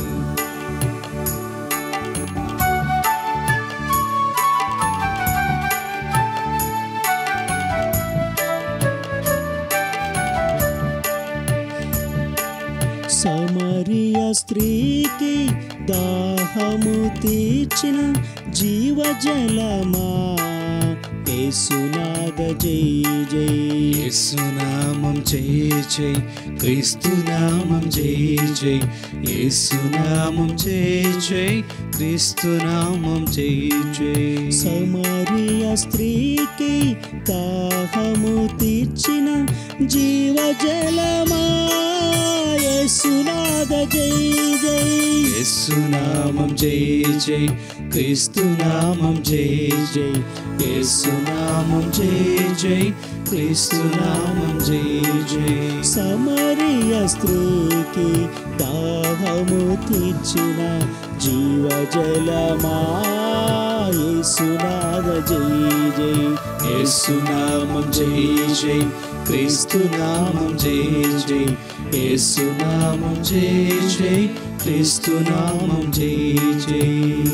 సమరియ స్త్రీకి దాహము తీర్చిన జీవజలమా యేసునాద జై జై యేసునామం జై జై క్రీస్తునామం జై జై యేసునామం జై జై క్రీస్తునామం జై జై సమరియ స్త్రీకి దాహము తీర్చిన జీవజలమా యేసునాద జై జై యేసునామం జై జై క్రీస్తునామం జై జై యేసునామం జై జై క్రీస్తునామం జై జై సమరియ స్త్రీకి దాహము తీర్చిన జీవజలమా యేసునాద జై జై యేసునామం జై జై క్రీస్తునామం జై జై యేసునామం జై జై క్రీస్తునామం జై జై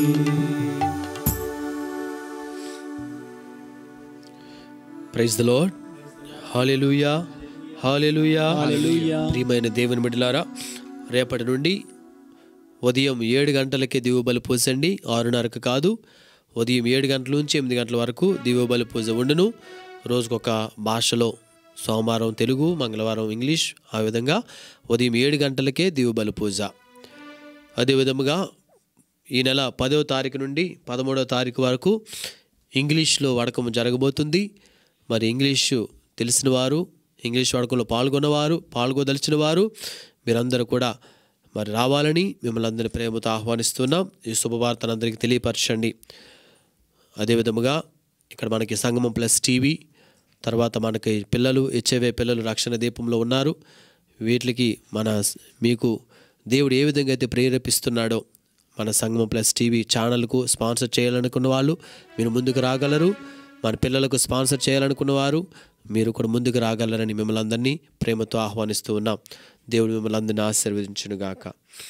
praise the lord hallelujah hallelujah hallelujah. ప్రియమైన దేవుని బిడ్డలారా రేపటి నుండి ఉదయం ఏడు గంటలకే దివ్వబలి పూసండి ఆరున్నరకు కాదు ఉదయం ఏడు గంటల నుంచి ఎనిమిది గంటల వరకు దివ్వబలి పూజ ఉండును రోజుకొక భాషలో సోమవారం తెలుగు మంగళవారం ఇంగ్లీష్ ఆ విధంగా ఉదయం ఏడు గంటలకే దివ్వబలి పూజ అదేవిధముగా ఈ నెల పదవ తారీఖు నుండి పదమూడవ తారీఖు వరకు ఇంగ్లీష్లో వాడకం జరగబోతుంది మరి ఇంగ్లీషు తెలిసిన వారు ఇంగ్లీష్ వాడకంలో పాల్గొన్నవారు పాల్గొదలిచిన వారు మీరందరూ కూడా మరి రావాలని మిమ్మల్ని అందరి ప్రేమతో ఆహ్వానిస్తున్నాం ఈ శుభవార్తను అందరికీ తెలియపరచండి అదేవిధముగా ఇక్కడ మనకి సంగమం ప్లస్ టీవీ తర్వాత మనకి పిల్లలు హెచ్ఐవే పిల్లలు రక్షణ దీపంలో ఉన్నారు వీటికి మన మీకు దేవుడు ఏ విధంగా అయితే ప్రేరేపిస్తున్నాడో మన సంగమం ప్లస్ టీవీ ఛానల్కు స్పాన్సర్ చేయాలనుకున్న వాళ్ళు మీరు ముందుకు రాగలరు మన పిల్లలకు స్పాన్సర్ చేయాలనుకున్న వారు మీరు కూడా ముందుకు రాగలరని మిమ్మల్ని అందరినీ ప్రేమతో ఆహ్వానిస్తూ ఉన్నాం దేవుడు మిమ్మల్ని అందరినీ ఆశీర్వదించునుగాక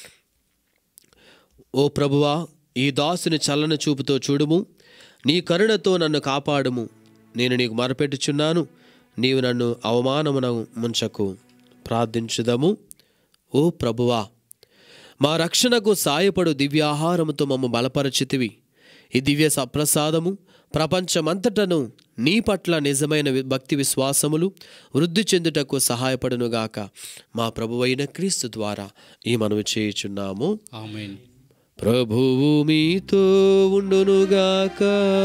ఓ ప్రభువా ఈ దాసుని చల్లని చూపుతో చూడుము నీ కరుణతో నన్ను కాపాడుము నేను నీకు మొరపెట్టుచున్నాను నీవు నన్ను అవమానమున ముంచకు ప్రార్థించుదము ఓ ప్రభువా మా రక్షణకు సాయపడు దివ్యాహారముతో మమ్మ బలపరచితివి ఈ దివ్య సప్రసాదము ప్రపంచమంతటను నీ పట్ల నిజమైన వి- భక్తి విశ్వాసములు వృద్ధి చెందుటకు సహాయపడునుగాక మా ప్రభువైన క్రీస్తు ద్వారా ఈ మనవి చేయుచున్నాము ఆమెన్ ప్రభువు మీతో ఉండునుగాక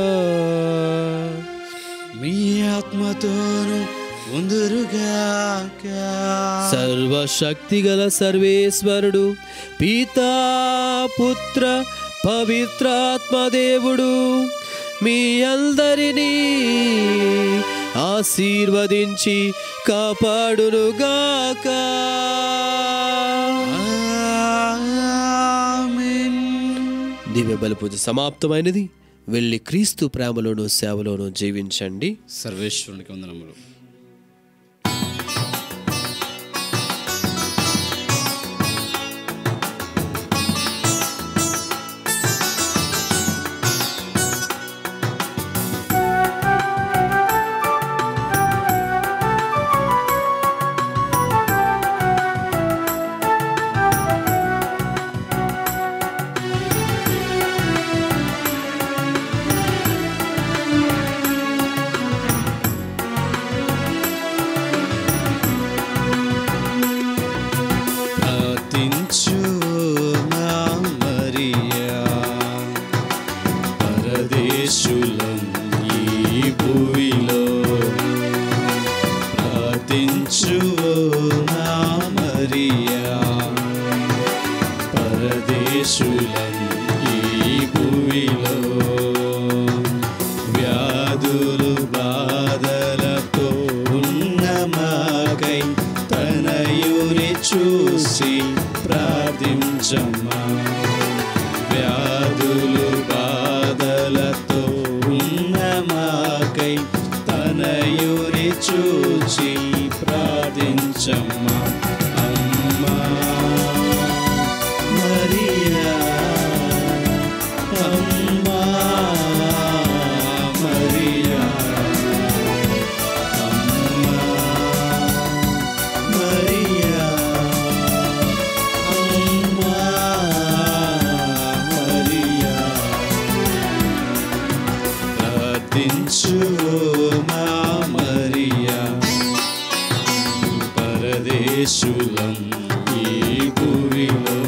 మీ ఆత్మతోను ఉందురుగాక సర్వశక్తిగల సర్వేశ్వరుడు పితా పుత్ర పవిత్రాత్మదేవుడు మీ అందరినీ ఆశీర్వదించి కాపాడునుగాక ఆమేన్ దివ్య బలి పూజ సమాప్తమైనది వెళ్ళి క్రీస్తు ప్రేమలోను సేవలోను జీవించండి సర్వేశ్వరునికి వందనములు ప్రార్థించు నా మరియా పరదేశులం ఈ భూమిలో ప్రార్థించు నా మరియా పరదేశులం ఈ భూమిలో వ్యాధులు బాధలతో ఉన్న మాకై తనయుని చూసి ప్రార్థించమ్మా వ్యాధులు బాధలతో ఉన్న మాకై తనయుని చూచి ప్రార్థించమ్మా అమ్మా మరియా అమ్మా మరియా అమ్మా మరియా అమ్మా మరియా ప్రార్థించు మా మరియా పరదేశులం ఈ భూమిలో